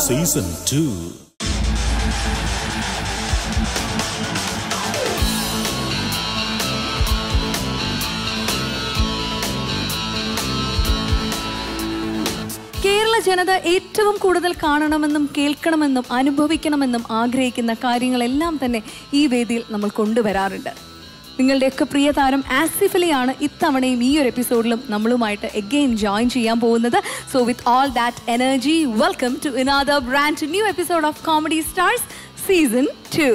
Season two Kerala ജനത ഏറ്റവും കൂടുതൽ കാണണമെന്നും കേൾക്കണമെന്നും അനുഭവിക്കണമെന്നും ആഗ്രഹിക്കുന്ന കാര്യങ്ങളെല്ലാം തന്നെ ഈ വേദിയിൽ നമ്മൾ കൊണ്ടുവരാറുണ്ട് നിങ്ങളുടെയൊക്കെ പ്രിയ താരം ആസിഫലിയാണ് ഇത്തവണയും ഈ ഒരു എപ്പിസോഡിലും നമ്മളുമായിട്ട് എഗെയിൻ ജോയിൻ ചെയ്യാൻ പോകുന്നത് so with all that energy welcome to another brand new episode of Comedy Stars season two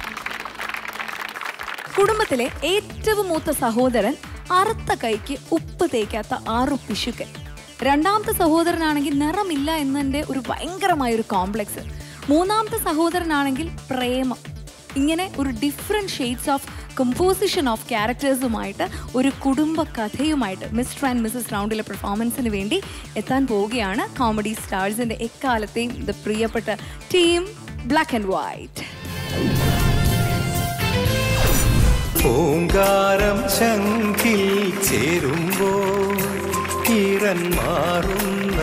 കുടുംബത്തിലെ ഏറ്റവും മൂത്ത സഹോദരൻ അറുത്ത കൈക്ക് ഉപ്പ് തേക്കാത്ത ആറു പിശുക്കൻ രണ്ടാമത്തെ സഹോദരനാണെങ്കിൽ നിറമില്ല എന്നതിൻ്റെ ഒരു ഭയങ്കരമായ ഒരു കോംപ്ലക്സ് മൂന്നാമത്തെ സഹോദരനാണെങ്കിൽ പ്രേമം ഇങ്ങനെ ഒരു different shades of composition of ക്യാരക്ടേഴ്സുമായിട്ട് ഒരു കുടുംബ കഥയുമായിട്ട് മിസ്റ്റർ ആൻഡ് മിസ്സസ് റൗണ്ടിലെ പെർഫോമൻസിന് വേണ്ടി എത്താൻ പോവുകയാണ് കോമഡി സ്റ്റാർസിൻ്റെ എക്കാലത്തെയും ഇത് പ്രിയപ്പെട്ട ടീം ബ്ലാക്ക് ആൻഡ് വൈറ്റ് പൂങ്കാരം ശംഖിൽ ചേരുമ്പോൾ ഈറൻ മാറുന്ന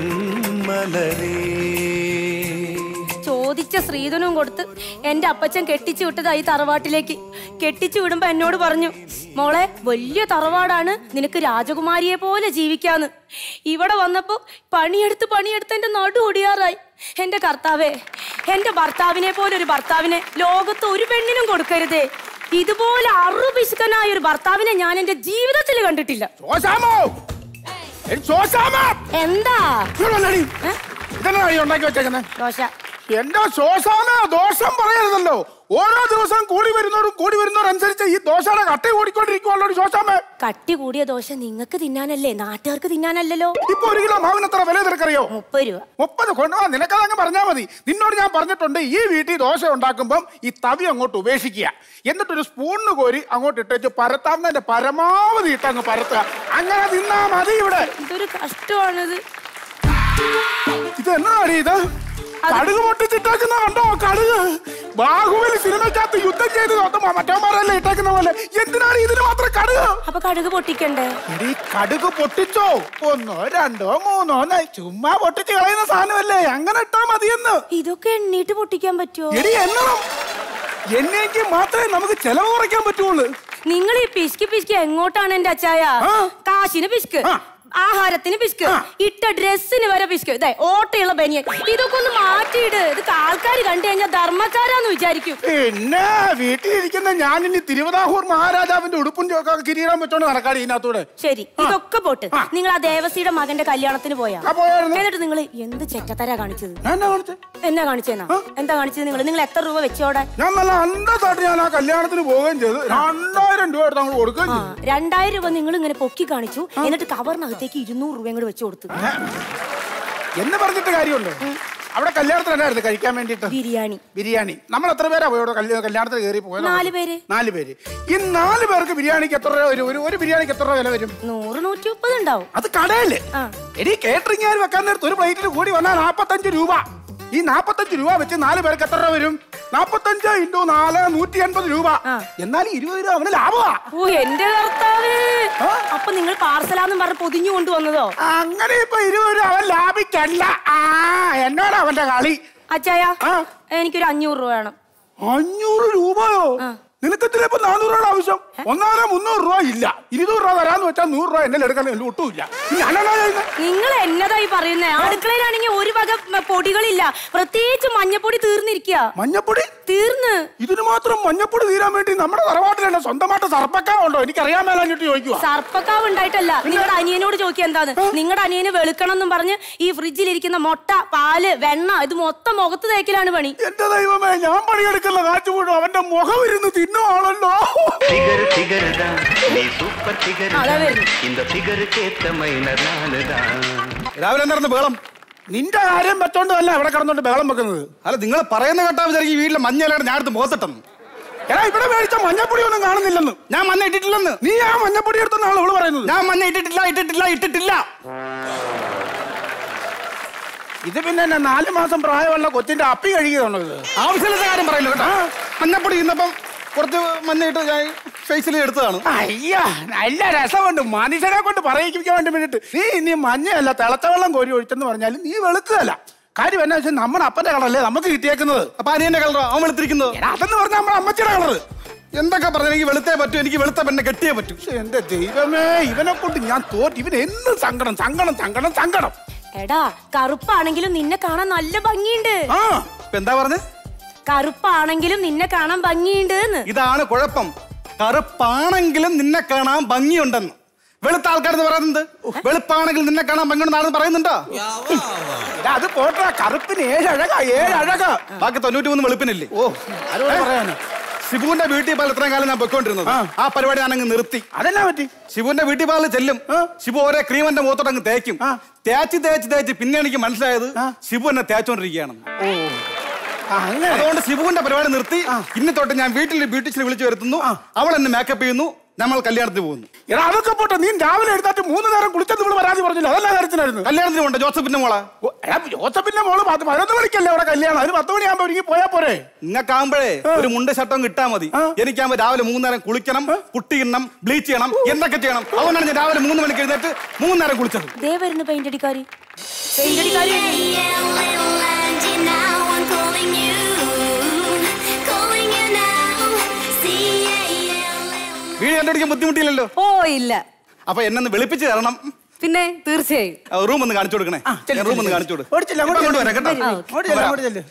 വെൺമലരേ ചോദിച്ച സ്ത്രീധനവും കൊടുത്ത് എന്റെ അപ്പച്ചൻ കെട്ടിച്ചു വിട്ടതായി തറവാട്ടിലേക്ക് കെട്ടിച്ചു വിടുമ്പോ എന്നോട് പറഞ്ഞു മോളെ വലിയ തറവാടാണ് നിനക്ക് രാജകുമാരിയെ പോലെ ജീവിക്കാന്ന് ഇവിടെ വന്നപ്പോ പണിയെടുത്ത് പണിയെടുത്ത് എന്റെ നടു ഒടിയാറായി എന്റെ കർത്താവേ എന്റെ ഭർത്താവിനെ പോലെ ഒരു ഭർത്താവിനെ ലോകത്ത് ഒരു പെണ്ണിനും കൊടുക്കരുതേ ഇതുപോലെ അറുപിശുക്കനായ ഒരു ഭർത്താവിനെ ഞാൻ എന്റെ ജീവിതത്തിൽ കണ്ടിട്ടില്ല ശോശാമോ എടി ശോശാമോ എന്താ ഇവിടെ വന്നെടി. ഏ? ഇതെന്നാ ഈ ഉണ്ടാക്കി വെച്ചേക്കുന്നെ ദോശ എന്റെ ശോശാമ ദോഷം പറയരുതല്ലോ ഓരോ ദിവസം കൂടി വരുന്നവരും കൂടി വരുന്നവരനുസരിച്ച് ഈ ദോശയുടെ കട്ട കൂടിക്കൊണ്ടിരിക്കുവല്ലോ ശോശാമ കട്ടി കൂടിയ ദോശ നിങ്ങൾക്ക് തിന്നാനല്ലേ നാട്ടുകാർക്ക് തിന്നാനല്ലല്ലോ ഇപ്പൊ ഒരു കിലോ മാവിന് എത്ര വില നിനക്കറിയോ മുപ്പത് രൂപ മുപ്പത് കൊണ്ടുപോവാ നിനക്കതങ്ങ് പറഞ്ഞാൽ മതി നിന്നോട് ഞാൻ പറഞ്ഞിട്ടുണ്ട് ഈ വീട്ടിൽ ദോശ ഉണ്ടാക്കുമ്പം ഈ തവി അങ്ങോട്ട് ഉപേക്ഷിക്കുക എന്നിട്ടൊരു സ്പൂണിന് കോരി അങ്ങോട്ട് ഇട്ടേച്ച് പരത്താവുന്നതിന്റെ പരമാവധി ഇട്ടങ്ങ് പരത്തുക അങ്ങനെ തിന്നാ മതി ഇവിടെ ഇതൊരു കഷ്ടമാണിത് ഇത് എന്നാടി ഇത് കടുക് പൊട്ടിച്ചിട്ടേക്കുന്ന കണ്ടോ കടുക് ബാഹുബലി സിനിമയ്ക്കകത്ത് യുദ്ധം ചെയ്ത് നോക്കുമ്പോ മറ്റവന്മാരല്ലേ ഇട്ടേക്കുന്ന പോലെ എന്തിനാണ് ഇതിന് മാത്രം കടുക് അപ്പൊ കടുക് പൊട്ടിക്കണ്ടേ എടി കടുക് പൊട്ടിച്ചോ ഒന്നോ രണ്ടോ മൂന്നോ ന- ചുമ്മാ പൊട്ടിച്ച് കളയുന്ന സാധനമല്ലേ അങ്ങനെ ഇട്ടാ മതിയെന്ന് ഇതൊക്കെ എണ്ണീട്ട് പൊട്ടിക്കാൻ പറ്റുമോ എടി എണ്ണണം എണ്ണയ്ക്ക് മാത്രമേ നമുക്ക് ചെലവ് കുറയ്ക്കാൻ പറ്റുള്ളൂ നിങ്ങൾ ഈ പിശുക്ക് പിശുക്ക് എങ്ങോട്ടാണ് എന്റെ അച്ചായ ആ. കാശിന് പിശുക്ക് ആ. ആഹാരത്തിന് പിശുക്ക് ആ. ഇട്ട ഡ്രസ്സിന് വരെ പിശുക്ക് ഇതേ ഓട്ടയുള്ള ബനിയൻ ഇതൊക്കെ ഒന്ന് മാറ്റിയിട് ഇത് ആൾക്കാർ കണ്ടു കഴിഞ്ഞാൽ ധർമ്മക്കാരാന്ന് വിചാരിക്കും പിന്നെ വീട്ടിലിരിക്കുന്ന ഞാൻ ഇനി തിരുവിതാംകൂർ മഹാരാജാവിന്റെ ഉടുപ്പും ചൊക്കെ കിരീടം വെച്ചോണ്ട് നടക്കാടി ഇതിനകത്തൂടെ ശരി ഇതൊക്കെ പോട്ട് ആ. നിങ്ങൾ ആ ദേവസിയുടെ മകന്റെ കല്യാണത്തിന് പോയാ ആ, പോയായിരുന്നു. എന്നിട്ട് നിങ്ങൾ എന്ത് ചെറ്റത്തരാ കാണിച്ചത് ഞാൻ എന്നാ കാണിച്ചേ എന്നാ കാണിച്ചേന്നാ എന്താ കാണിച്ചത് നിങ്ങൾ നിങ്ങൾ എത്ര രൂപ വെച്ചോടെ ഞാൻ നല്ല അന്തസ്സായിട്ട് ഞാൻ ആ കല്യാണത്തിന് പോവുകയും ചെയ്തു രണ്ടായിരം രൂപ എടുത്ത് അങ്ങോട്ട് കൊടുക്കുകയും ആ ചെയ്തു രണ്ടായിരം രൂപ നിങ്ങൾ ഇങ്ങനെ പൊക്കി കാണിച്ചു എന്നിട്ട് കവറിനകത്തേക്ക് ഇരുന്നൂറ് രൂപയും കൂടെ വെച്ചു കൊടുത്തു എന്ന് പറഞ്ഞിട്ട് കാര്യമുണ്ടോ അവിടെ കല്യാണത്തിന് എന്നായിരുന്നു കഴിക്കാൻ വേണ്ടിട്ട് ബിരിയാണി ബിരിയാണി നമ്മൾ എത്ര പേരാ പോയി അവിടെ കല്യാ- കല്യാണത്തിന് കയറി പോയത് നാല് പേര്. നാല് പേര് ഈ നാല് പേർക്ക് ബിരിയാണിക്ക് എത്ര രൂപ വരും ഒരു ഒരു ബിരിയാണിക്ക് എത്ര രൂപ വില വരും നൂറ് നൂറ്റി മുപ്പത് ഉണ്ടാവും അത് കടയല്ലേ ആ. എടി കേറ്ററിംഗ് വെക്കാൻ നേരത്ത് ഒരു പ്ലേറ്റിന് കൂടി വന്നാൽ നാപ്പത്തഞ്ച് രൂപ ഈ നാപ്പത്തഞ്ച് രൂപ വെച്ച് നാല് പേർക്ക് എത്ര രൂപ വരും നാപ്പത്തഞ്ച് ഇൻറ്റു നാല് നൂറ്റി എൺപത് രൂപ ആ. എന്നാലും ഇരുപത് രൂപ അവന് ലാഭമാ ഓ എന്റെ കർത്താവേ ആ? അപ്പൊ നിങ്ങൾ പാർസലാന്നും പറഞ്ഞ് പൊതിഞ്ഞു കൊണ്ടുവന്നതോ അങ്ങനെ ഇപ്പൊ ഇരുപത് രൂപ അവൻ ലാഭിക്കല്ല ആ എന്നോട് അവന്റെ കളി അച്ചായ ആ. എനിക്കൊരു അഞ്ഞൂറ് രൂപ വേണം അഞ്ഞൂറ് രൂപയോ നിനക്ക് എത്ര ഇപ്പൊ നാനൂറ് രൂപയുടെ ആവശ്യം ഒന്നാമത് മുന്നൂറ് രൂപ ഇല്ല ഇരുന്നൂറ് രൂപ തരാന്ന് വെച്ചാൽ നൂറ് രൂപ എന്നെ എടുക്കാൻ എനിക്ക് ഒട്ടുമില്ല ഞാനെന്നാ ചെയ്യുന്നത് നിങ്ങൾ എന്നതായി പറയുന്നേ അടുക്കളയിലാണെങ്കിൽ ഒരു വക മ, പൊടികളില്ല പ്രത്യേകിച്ച് മഞ്ഞപ്പൊടി തീർന്നിരിക്കുക മഞ്ഞപ്പൊടി തീർന്ന് ഇതിന് മാത്രം മഞ്ഞപ്പൊടി തീരാൻ വേണ്ടി നമ്മുടെ തറവാട്ടിൽ തന്നെ സ്വന്തമായിട്ട് സർപ്പക്കാവുണ്ടോ എനിക്ക് അറിയാൻ മേലാഞ്ഞിട്ട് ചോദിക്കുക സർപ്പക്കാവ് ഉണ്ടായിട്ടല്ല നിങ്ങളുടെ അനിയനോട് ചോദിക്കുക എന്താന്ന് നിങ്ങളുടെ അനിയന് വെളുക്കണം എന്നും പറഞ്ഞ് ഈ ഫ്രിഡ്ജിൽ ഇരിക്കുന്ന മുട്ട പാല് വെണ്ണ ഇത് മൊത്തം മുഖത്ത് തേക്കലാണ് പണി എന്റെ ദൈവമേ ഞാൻ പണിയെടുക്കുന്ന കാറ്റ് മുഴുവൻ അവന്റെ മുഖം ഇരുന്ന് തിന്നുവാണല്ലോ ஃபிகர் ஃபிகர் தான் நீ சூப்பர் ஃபிகர் அதான் தான் வேணும். இந்த ஃபிகருக்கு ஏத்த மைனர் நானு தான் രാവിലെ എന്തായിരുന്നു ബഹളം നിന്റെ കാര്യം വെച്ചോണ്ട് അല്ല അവിടെ കിടന്നോണ്ട് ബഹളം വെക്കുന്നത് അല്ല നിങ്ങൾ പറയുന്ന കേട്ടാ വിചാരിക്കും ഈ വീട്ടിലെ മഞ്ഞലാണ് ഞാൻ എടുത്ത് മുഖത്തിട്ടെന്ന് എടാ ഇവിടെ മേടിച്ച മഞ്ഞപ്പൊടി ഒന്നും കാണുന്നില്ലെന്ന് ഞാൻ മഞ്ഞ ഇട്ടിട്ടില്ലെന്ന് നീ ആ മഞ്ഞപ്പൊടി എടുത്തെന്നാണ് അവള് പറയുന്നത് ഞാൻ മഞ്ഞ ഇട്ടിട്ടില്ല ഇട്ടിട്ടില്ല ഇട്ടിട്ടില്ല ഇത് പിന്നെ എന്നെ നാല് മാസം പ്രായമുള്ള കൊച്ചിന്റെ അപ്പി കഴുകിയതാണോ ഇത് ആവശ്യമില്ലാത്ത കാര്യം പറയില്ല കേട്ടോ മഞ്ഞപ്പൊടി ഇന്നപ്പം കുറച്ച് മഞ്ഞ ഇട്ട് ഞാൻ ഫേസിൽ എടുത്തതാണ് അയ്യ നല്ല രസമുണ്ട് മനുഷ്യനെ കൊണ്ട് പറയിക്കാൻ വേണ്ടി വേണ്ടിട്ട് നീ ഇനി മഞ്ഞയല്ല തിളച്ച വെള്ളം കോരി ഒഴിച്ചെന്ന് പറഞ്ഞാലും നീ വെളുത്തതല്ല കാര്യം എന്നാ വെച്ചാൽ നമ്മുടെ അപ്പന്റെ കളറല്ലേ നമുക്ക് കിട്ടിയേക്കുന്നത് അപ്പൊ അനിയന്റെ കളറോ അവൻ വെളുത്തിരിക്കുന്നത് എടാ, അതെന്ന് പറഞ്ഞാൽ നമ്മുടെ അമ്മച്ചിയുടെ കളറ് എന്തൊക്കെ പറഞ്ഞു എനിക്ക് വെളുത്തേ പറ്റൂ എനിക്ക് വെളുത്ത പെണ്ണെ കെട്ടിയേ പറ്റൂ പക്ഷെ എന്റെ ദൈവമേ ഇവനെ കൊണ്ട് ഞാൻ തോറ്റ് ഇവന് എന്നും സങ്കടം സങ്കടം സങ്കടം സങ്കടം എടാ കറുപ്പാണെങ്കിലും നിന്നെ കാണാൻ നല്ല ഭംഗിയുണ്ട് ആ ഇപ്പൊ എന്താ പറഞ്ഞ് കറുപ്പാണെങ്കിലും നിന്നെ കാണാൻ ഭംഗിയുണ്ട് എന്ന് ഇതാണ് കുഴപ്പം കറുപ്പാണെങ്കിലും നിന്നെ കാണാൻ ഭംഗിയുണ്ടെന്ന് വെളുത്ത ആൾക്കാരെന്ന് പറയുന്നത് വെളുപ്പാണെങ്കിൽ നിന്നെ കാണാൻ ഭംഗിയുണ്ടെന്ന് പറയുന്നുണ്ടോ എടാ, അത് പോട്ടെ കറുപ്പിന് ഏഴ് അഴക ഏഴ് അഴക ബാക്കി തൊണ്ണൂറ്റി മൂന്ന് വെളുപ്പിനില്ലേ ഓ ആരോട് പറയാനാ ശിവുവിന്റെ ബ്യൂട്ടി പാർലർ ഇത്രയും കാലം ഞാൻ പൊയ്ക്കൊണ്ടിരുന്നത് ആ പരിപാടി ഞാൻ അങ്ങ് നിർത്തി അതെന്നാ പറ്റി ശിവുവിന്റെ ബ്യൂട്ടി പാർലർ ചെല്ലും ശിവു ഓരോ ക്രീം എന്റെ മുഖത്തോട്ട് അങ്ങ് തേക്കും തേച്ച് തേച്ച് തേച്ച് പിന്നെ എനിക്ക് മനസ്സിലായത് ശിവു എന്നെ തേച്ചോണ്ടിരിക്കുകയാണ് ഓ ആ, അങ്ങനെ അതുകൊണ്ട് ശിവുവിന്റെ പരിപാടി നിർത്തി ഇനി തൊട്ട് ഞാൻ വീട്ടിൽ ബ്യൂട്ടീഷ്യനെ വിളിച്ചു വരുത്തുന്നു അവൾ എന്നെ മേക്കപ്പ് ചെയ്യുന്നു നമ്മൾ കല്യാണത്തിന് പോകുന്നു എടാ അതൊക്കെ പോട്ടെ നീ രാവിലെ എടുത്തിട്ട് മൂന്ന് നേരം കുളിച്ചെന്ന് ഇവിടെ പരാതി പറഞ്ഞില്ല അതല്ല കാര്യത്തിനായിരുന്നു കല്യാണത്തിന് പോണ്ട ജോസഫിന്റെ മോളെ ഓ, എടാ ജോസഫിന്റെ മോള് പത്ത് പതിനൊന്ന് മണിക്കല്ലേ അവിടെ കല്യാണം അതിന് പത്ത് മണിയാകുമ്പോ ഒരുങ്ങി പോയാ പോരെ നിങ്ങൾക്കാകുമ്പോഴേ ഒരു മുണ്ട് ഷർട്ടും കിട്ടാ മതി എനിക്കാകുമ്പോ രാവിലെ മൂന്ന് നേരം കുളിക്കണം പുട്ടി ഇടണം ബ്ലീച്ച് ചെയ്യണം എന്തൊക്കെ ചെയ്യണം അതുകൊണ്ടാണ് ഞാൻ രാവിലെ മൂന്ന് മണിക്ക് എഴുന്നേറ്റ് മൂന്ന് നേരം കുളിച്ചത് ദേ വരുന്നു പെയിന്റ് അടിക്കാരി പെയിന്റ് അടിക്കാരി വീട് കണ്ടുപിടിക്കാൻ ബുദ്ധിമുട്ടില്ലല്ലോ ഓ ഇല്ല അപ്പൊ എന്നെ ഒന്ന് വെളുപ്പിച്ച് തരണം പിന്നെ തീർച്ചയായും റൂം ഒന്ന് കാണിച്ചു കൊടുക്കണേ റൂം ഒന്ന് കാണിച്ചു കൊടുക്കും ഓടിച്ചില്ല അങ്ങോട്ട് ഇപ്പൊ കൊണ്ടുവരാം കേട്ടോ അങ്ങോട്ട് ചെല്ല്, അങ്ങോട്ട് ചെല്ല്.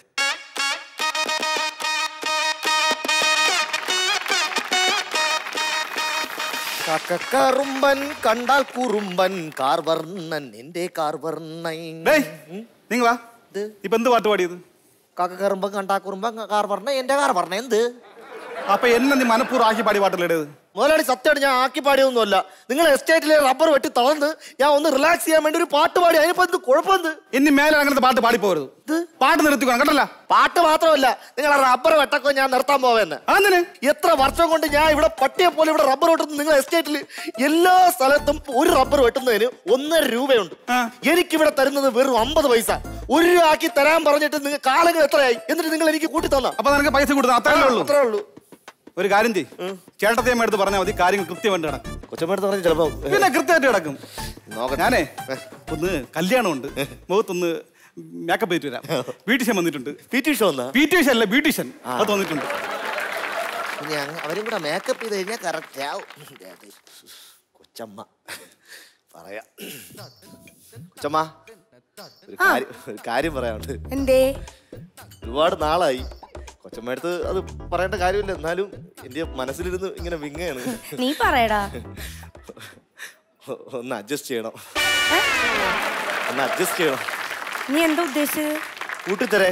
കറുമ്പൻ കണ്ടാൽ കുറുമ്പൻ കാർവർണ്ണൻ എന്റെ കാർവർണ്ണൻ ഡേയ് നിങ്ങൾ വാ ഇത്? ഇപ്പൊ എന്ത് പാട്ട് പാടിയത് കറുമ്പൻ കണ്ടാ കുറുമ്പൻ കാർവർണ്ണ എന്റെ കാർവർണ്ണ എന്ത് അപ്പൊ എന്നെ നീ മനഃപൂർവ്വം ആക്കി പാടി പാട്ടിലിടത് മുതലാളി സത്യമായിട്ട് ഞാൻ ആക്കി പാടിയൊന്നുമല്ല നിങ്ങൾ എസ്റ്റേറ്റിലെ റബ്ബർ വെട്ടി തളർന്ന് ഞാൻ ഒന്ന് റിലാക്സ് ചെയ്യാൻ വേണ്ടി ഒരു പാട്ട് പാടി അതിനിപ്പോ എന്ത് കുഴപ്പമെന്ത് ഇനി മേലെ അങ്ങനത്തെ പാട്ട് പാടി പോകരുത് പാട്ട് നിർത്തിക്കണം കേട്ടല്ല പാട്ട് മാത്രമല്ല നിങ്ങൾ ആ റബ്ബർ വെട്ടൊക്കെ ഞാൻ നിർത്താൻ പോവെന്ന് അതിന് എത്ര വർഷം കൊണ്ട് ഞാൻ ഇവിടെ പട്ടിയെ പോലെ ഇവിടെ റബ്ബർ വെട്ടുന്നു നിങ്ങൾ എസ്റ്റേറ്റിൽ എല്ലാ സ്ഥലത്തും ഒരു റബ്ബർ വെട്ടുന്നതിന് ഒന്നര രൂപയുണ്ട് എനിക്കിവിടെ തരുന്നത് വെറും അമ്പത് പൈസ ഒരു രൂപ ആക്കി തരാൻ പറഞ്ഞിട്ട് നിങ്ങൾ കാലങ്ങൾ എത്രയായി എന്നിട്ട് നിങ്ങൾ എനിക്ക് കൂട്ടി തന്ന അപ്പൊ നിനക്ക് പൈസ കൊടുത്താൽ അത്രേ ഉള്ളൂ അത്രേ ഉള്ളൂ ഒരു കാര്യം ചെയ്യ് ചേട്ടത്തെയമ്മ എടുത്ത് പറഞ്ഞാൽ മതി കാര്യങ്ങൾ കൃത്യമായിട്ട് കിടക്കും കൊച്ചമ്മടുത്ത് പറഞ്ഞ് ചിലപ്പോ പിന്നെ കൃത്യമായിട്ട് കിടക്കും നോക്കട്ടെ. ഞാനേ ഒന്ന് കല്യാണമുണ്ട് മുഖത്തൊന്ന് മേക്കപ്പ് ചെയ്തിട്ട് വരാം ബ്യൂട്ടീഷ്യൻ വന്നിട്ടുണ്ട് പി ടി ഷോ എന്നാ ബ്യൂട്ടീഷ്യൻ അല്ല ബ്യൂട്ടീഷ്യൻ അത് വന്നിട്ടുണ്ട് ഇനി അങ്ങ് അവരും കൂടെ മേക്കപ്പ് ചെയ്ത് കഴിഞ്ഞാൽ കറക്റ്റ് ആവും കൊച്ചമ്മ പറയാ കൊച്ചമ്മ ഒരു കാര്യം ഒരു കാര്യം പറയാനുണ്ട് എന്തേ ഒരുപാട് നാളായി കൊച്ചമ്മയടുത്ത് അത് പറയേണ്ട കാര്യമില്ല എന്നാലും എന്റെ മനസ്സിലിരുന്ന് ഇങ്ങനെ വിങ്ങയാണ് നീ പറയടാ ഒന്ന് അഡ്ജസ്റ്റ് ചെയ്യണം ഒന്ന് അഡ്ജസ്റ്റ് ചെയ്യണം നീ എന്താ ഉദ്ദേശിച്ചത് കൂട്ടിത്തരേ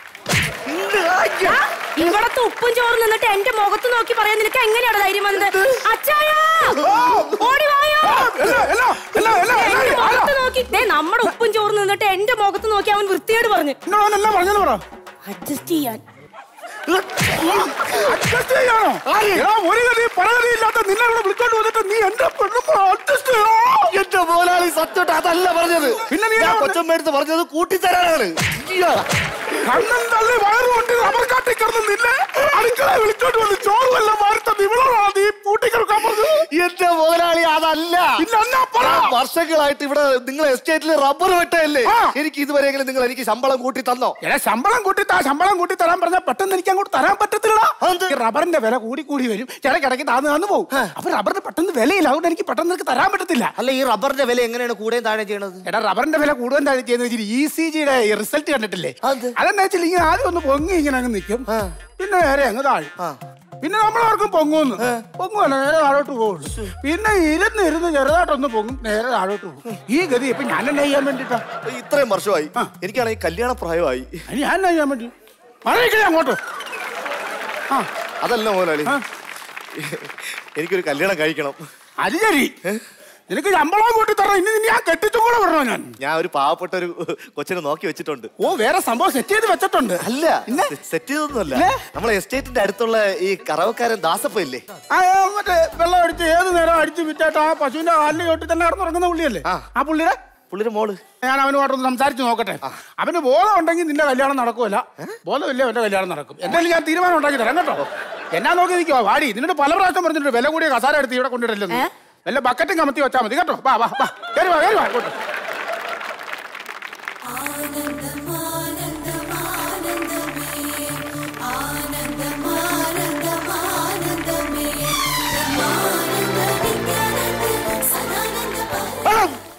ആ, ഇവിടത്തെ ഉപ്പും ചോറും നിന്നിട്ട് എന്റെ മുഖത്ത് നോക്കി പറയാൻ നിനക്ക് എങ്ങനെയാണ് ധൈര്യം വന്നത് അച്ചായാ ഓടി വായോ എല്ലോ, എല്ലോ, എല്ലോ, എല്ലോ, എല്ലോ, എന്റെ ആരാ? മുഖത്ത് നോക്കി ദേ നമ്മുടെ ഉപ്പും ചോറും നിന്നിട്ട് എന്റെ മുഖത്ത് നോക്കി അവൻ വൃത്തിയോട് പറഞ്ഞു എന്നോട് അവനെല്ലാം പറഞ്ഞെന്ന് പറ അഡ്ജസ്റ്റ് ചെയ്യാൻ അഡ്ജസ്റ്റ് ചെയ്യാനോ എടാ ഒരു ഗതി പരഗതി ഇല്ലാത്ത നിന്നെ ഇവിടെ വിളിച്ചോണ്ട് വന്നിട്ട് നീ എന്റെ പെണ്ണുമ്പോൾ അഡ്ജസ്റ്റ് ചെയ്യണോ എന്റെ മോലാളി സത്യോട്ട് അതല്ല പറഞ്ഞത് പിന്നെ നീ ഞാൻ എന്താ കൊച്ചമ്മയടുത്ത് പറഞ്ഞത് കൂട്ടിത്തരാനാണ് ഇയ്യ. കണ്ണൻ തള്ളി വയറ് കൊണ്ട് റബ്ബർ കാട്ടി കിടന്ന് നിന്നെ അടുക്കള വിളിച്ചോണ്ട് വന്ന് ചോറ് വല്ലതും വാർത്തത് ഇവളോടാണ് നീ കൂട്ടിക്കെടുക്കാൻ പറഞ്ഞത് എന്റെ മുതലാളി അതല്ല പിന്നെ എന്നാ പറ ഞാൻ വർഷങ്ങളായിട്ട് ഇവിടെ നിങ്ങൾ എസ്റ്റേറ്റിൽ റബ്ബർ വെട്ടല്ലേ ആ. എനിക്ക് ഇതുവരെയെങ്കിലും നിങ്ങൾ എനിക്ക് ശമ്പളം കൂട്ടി തന്നോ എടാ ശമ്പളം കൂട്ടി താ ശമ്പളം കൂട്ടി തരാൻ പറഞ്ഞാൽ പെട്ടെന്ന് എനിക്ക് അങ്ങോട്ട് തരാൻ പറ്റത്തില്ലടാ അതെന്ത്? ഈ റബ്ബറിന്റെ വില കൂടി കൂടി വരും ഇടയ്ക്കിടയ്ക്ക് താന്ന് താന്ന് പോകും അപ്പൊ റബ്ബറിന് പെട്ടെന്ന് വിലയില്ല അതുകൊണ്ട് എനിക്ക് പെട്ടെന്ന് നിനക്ക് തരാൻ പറ്റത്തില്ല അല്ല ഈ റബ്ബറിന്റെ വില എങ്ങനെയാണ് കൂടെ താഴെ ചെയ്യണത് എടാ റബ്ബറിന്റെ വില കൂടുതൽ താഴെ ചെയ്യുന്ന വെച്ചാൽ ഇ സി ജിയുടെ റിസൾട്ട് കണ്ടിട്ടില്ലേ അതെന്ത്? അതെന്താ വെച്ചാൽ ഇങ്ങനെ ആദ്യം ഒന്ന് പൊങ്ങി ഇങ്ങനെ അങ്ങ് നിൽക്കും പിന്നെ നേരെ അങ്ങ് താഴും പിന്നെ നമ്മളവർക്കും പൊങ്ങുന്നു പൊങ്ങുമല്ല നേരെ താഴോട്ട് പോകുള്ളൂ പിന്നെ ഇരുന്ന് ഇരുന്ന് ചെറുതായിട്ടൊന്ന് പൊങ്ങും നേരെ താഴോട്ട് പോകും ഈ ഗതി ഇപ്പൊ ഞാൻ എന്നാ ചെയ്യാൻ വേണ്ടിട്ടാ ഇത്രയും വർഷമായി എനിക്കാണെങ്കിൽ കല്യാണ പ്രായമായി അതിന് ഞാൻ എന്നാ ചെയ്യാൻ വേണ്ടി മഴയില്ലേ അങ്ങോട്ട് ആ അതല്ല മുതലാളി എനിക്കൊരു കല്യാണം കഴിക്കണം അത് ശരി നിനക്ക് ശമ്പളം കൂട്ടി തരണം ഇനി നിന്നെ ഞാൻ കെട്ടിച്ചും കൂടെ വിടണോ ഞാൻ ഞാൻ ഒരു പാവപ്പെട്ട ഒരു കൊച്ചിനെ നോക്കി വെച്ചിട്ടുണ്ട് ഓ വേറെ സംഭവം സെറ്റ് ചെയ്ത് വെച്ചിട്ടുണ്ട് അല്ല സെറ്റ് ചെയ്തൊന്നുമല്ല നമ്മളെ എസ്റ്റേറ്റിന്റെ അടുത്തുള്ള ഈ കറവക്കാരൻ ദാസപ്പ ഇല്ലേ ആ ആ, മറ്റേ വെള്ളം അടിച്ച് ഏത് നേരം അടിച്ച് വിറ്റായിട്ട് ആ പശുവിന്റെ കാലിന് ചോട്ടി തന്നെ കിടന്നുറങ്ങുന്ന പുള്ളിയല്ലേ ആ. ആ പുള്ളിയുടെ പുള്ളിയുടെ മോള് ഞാൻ അവനുമായിട്ടൊന്ന് സംസാരിച്ച് നോക്കട്ടെ അവന് ബോധം ഉണ്ടെങ്കിൽ നിന്റെ കല്യാണം നടക്കുമല്ല ബോധമില്ല എന്റെ കല്യാണം നടക്കും എന്തായാലും ഞാൻ തീരുമാനം ഉണ്ടാക്കി തരാം കേട്ടോ എന്നാ നോക്കി നിൽക്കുവാ വാടി നിന്നോട് പല പ്രാവശ്യം പറഞ്ഞിട്ടുണ്ട് വില കൂടിയ കസാര എടുത്ത് ഇവിടെ കൊണ്ടിടല്ലെന്ന് വല്ല ബക്കറ്റും കമത്തി വെച്ചാൽ മതി കേട്ടോ വാ വാ വാ കയറി വാ കയറി വാ ഇങ്ങോട്ട്. ആനന്ദമാല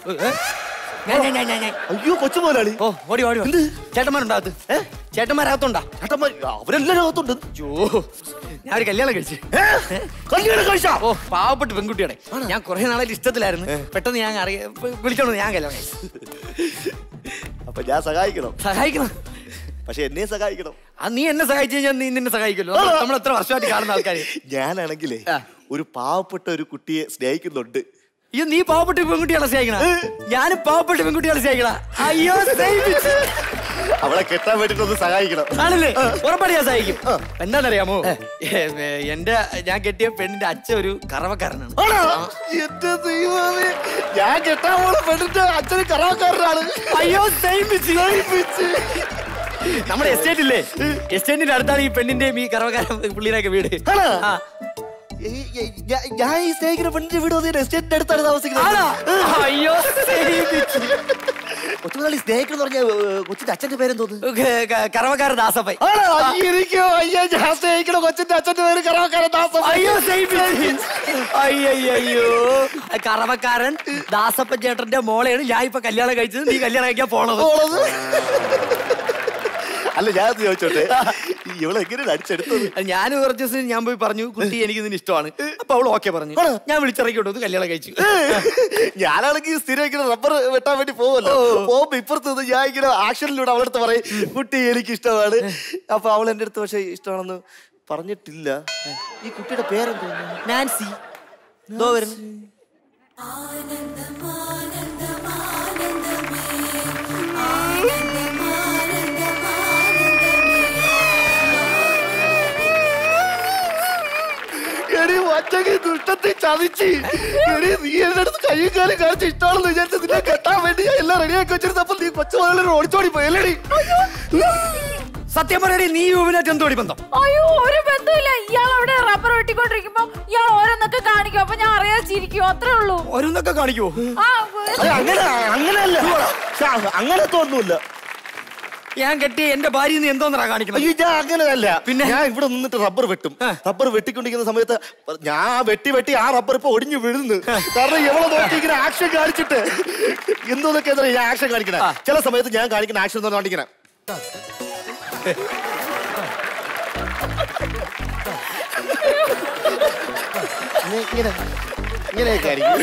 ഞാൻ ഞാൻ ഞാൻ ഞാൻ ഞാൻ അയ്യോ കൊച്ചു മുതലാളി ഓ ഓടി ഓടി എന്ത് ചേട്ടന്മാരുണ്ടാകത്ത് ഏ ചേട്ടന്മാരകത്തുണ്ടാ ചേട്ടന്മാർ അവരെല്ലാരും അകത്തുണ്ട് അയ്യോ ഞാൻ ഒരു കല്യാണം കഴിച്ചു ഏ? കല്യാണം കഴിച്ചാ ഓ പാവപ്പെട്ട പെൺകുട്ടിയുടെ ഞാൻ കുറെ നാളെ ഇഷ്ടത്തിലായിരുന്നു പെട്ടെന്ന് ഞാൻ അറിയ വിളിച്ചോണ്ട് ഞാൻ കല്യാണം കഴിച്ചു അപ്പൊ ഞാൻ സഹായിക്കണം സഹായിക്കണം പക്ഷെ എന്നെ സഹായിക്കണം ആ നീ എന്നെ സഹായിച്ചു കഴിഞ്ഞാൽ നീ നിന്നെ സഹായിക്കുമല്ലോ നമ്മൾ എത്ര വർഷമായിട്ട് കാണുന്ന ആൾക്കാർ ഞാനാണെങ്കിലേ ആ. ഒരു പാവപ്പെട്ട ഒരു കുട്ടിയെ സ്നേഹിക്കുന്നുണ്ട് അയ്യോ നീ പാവപ്പെട്ട പെൺകുട്ടികളെ സ്നേഹിക്കണ ഞാൻ പാവപ്പെട്ട പെൺകുട്ടികളെ സ്നേഹിക്കണ അയ്യോ സ്നേഹിപ്പിച്ച്. അവളെ കെട്ടാൻ വേണ്ടിട്ടൊന്ന് സഹായിക്കണം ആണല്ലേ ഉറപ്പാടി ഞാൻ സഹായിക്കും എന്താണെന്നറിയാമോ ഏ, ഏ, എന്റെ ഞാൻ കെട്ടിയ പെണ്ണിന്റെ അച്ഛൻ ഒരു കറവക്കാരനാണ് ആണോ? എന്റെ ദൈവമേ ഞാൻ കെട്ടാൻ പോണ പെണ്ണിന്റെ അച്ഛന് കറാക്കാരനാണ് അയ്യോ സ്നേഹിപ്പിച്ച്. നമ്മുടെ എസ്റ്റേറ്റ് ഇല്ലേ എസ്റ്റേറ്റിന്റെ അടുത്താണ് ഈ പെണ്ണിന്റെയും ഈ കറവക്കാരൻ പുള്ളിയുടെയൊക്കെ വീട് ആണോ? ആ. ഈ- ഈ- ഞാ- ഞാൻ ഈ സ്നേഹിക്കുന്ന പെണ്ണിന്റെ വീട് വന്ന് എസ്റ്റേറ്റിന്റെ അടുത്താണ് ആണോ? താമസിക്കുന്നത് അയ്യോ സ്നേഹിപ്പിച്ച്. കൊച്ചുമുതലാളി സ്നേഹിക്കുന്ന പറഞ്ഞ കൊച്ചിന്റെ അച്ഛന്റെ പേരെന്തോന്ന് ക- ക- കറവക്കാരൻ ദാസപ്പൈ ആണോ? അയ്യോ, എനിക്കോ അയ്യോ ഞാൻ സ്നേഹിക്കണ കൊച്ചിന്റെ അച്ഛന്റെ പേര് കറാക്കാരൻ ദാസം അയ്യോ അയ്യോ കറവക്കാരൻ ദാസപ്പ ചേട്ടന്റെ മോളെയാണ് ഞാൻ ഇപ്പൊ കല്യാണം കഴിച്ചത് നീ കല്യാണം കഴിക്കാൻ പോണത് പോണത്. അല്ല ഞാൻ ഒന്ന് ചോദിച്ചോട്ടെ ഈ ഇവളെ എങ്ങനെയാണ് അടിച്ചെടുത്തത് ഞാൻ കുറച്ച് ദിവസം ഞാൻ പോയി പറഞ്ഞു കുട്ടി എനിക്ക് ഇതിന് ഇഷ്ടമാണ് അപ്പൊ അവൾ ഓക്കെ പറഞ്ഞു ഞാൻ വിളിച്ചിറക്കി കൊണ്ടു കല്യാണം കഴിച്ചു ഞാനാണെങ്കിൽ സ്ഥിരം ഇങ്ങനെ റബ്ബർ വെട്ടാൻ വേണ്ടി പോവല്ലോ പോകുമ്പോ ഇപ്പുറത്ത് നിന്ന് ഞാൻ ഇങ്ങനെ ആക്ഷനിലൂടെ അവളടുത്ത് പറയും കുട്ടി എനിക്ക് ഇഷ്ടമാണ് അപ്പൊ അവൾ എന്റെ അടുത്ത് പക്ഷെ ഇഷ്ടമാണെന്ന് പറഞ്ഞിട്ടില്ല ഈ കുട്ടിയുടെ പേരെന്തോ നാൻസി എന്തോ വരുന്നു എടി ഒറ്റക്ക് ദുഷ്ടത്തെ ചതിച്ച് എടി നീ എന്റെ അടുത്ത് കയ്യും കാലും കാണിച്ച് ഇഷ്ടമാണെന്ന് വിചാരിച്ച് നിന്നെ കെട്ടാൻ വേണ്ടി ഞാൻ എല്ലാം റെഡിയാക്കി വെച്ചിരുന്നപ്പോ നീ കൊച്ചു മുതലൊരു ഓടിച്ചോടി പോയി അല്ലേടി സത്യം പറയടി നീ യുവനായിട്ട് എന്തോടി ബന്ധം അയ്യോ ഒരു ബന്ധമില്ല ഇയാൾ അവിടെ റബ്ബർ വെട്ടിക്കൊണ്ടിരിക്കുമ്പോ ഇയാൾ ഓരോന്നൊക്കെ കാണിക്കും അപ്പൊ ഞാൻ അറിയാതെ ചിരിക്കും അത്രേ ഉള്ളൂ ഓരോന്നൊക്കെ കാണിക്കുവോ ആ അത് അങ്ങനെ അങ്ങനെയല്ല ശ്ശെ, അങ്ങനത്തെ ഒന്നുമില്ല ഞാൻ കെട്ടിയ എന്റെ ഭാര്യ നീ എന്തോന്നാ കാണിക്കണം അയ്യോ ഞാൻ അങ്ങനെയല്ല പിന്നെ? ഞാൻ ഇവിടെ നിന്നിട്ട് റബ്ബർ വെട്ടും റബ്ബർ വെട്ടിക്കൊണ്ടിരിക്കുന്ന സമയത്ത് ഞാൻ ആ വെട്ടി വെട്ടി ആ റബ്ബർ ഇപ്പൊ ഒടിഞ്ഞു വീഴുന്നു കാരണം എവളെ നോക്കി ഇങ്ങനെ ആക്ഷൻ കാണിച്ചിട്ട് എന്തോന്നൊക്കെ എന്താ ഞാൻ ആക്ഷൻ കാണിക്കണേ ചില സമയത്ത് ഞാൻ കാണിക്കുന്ന ആക്ഷൻ എന്ന് കാണിക്കണേ ഇങ്ങനെ ഇങ്ങനെയൊക്കെ ആയിരിക്കും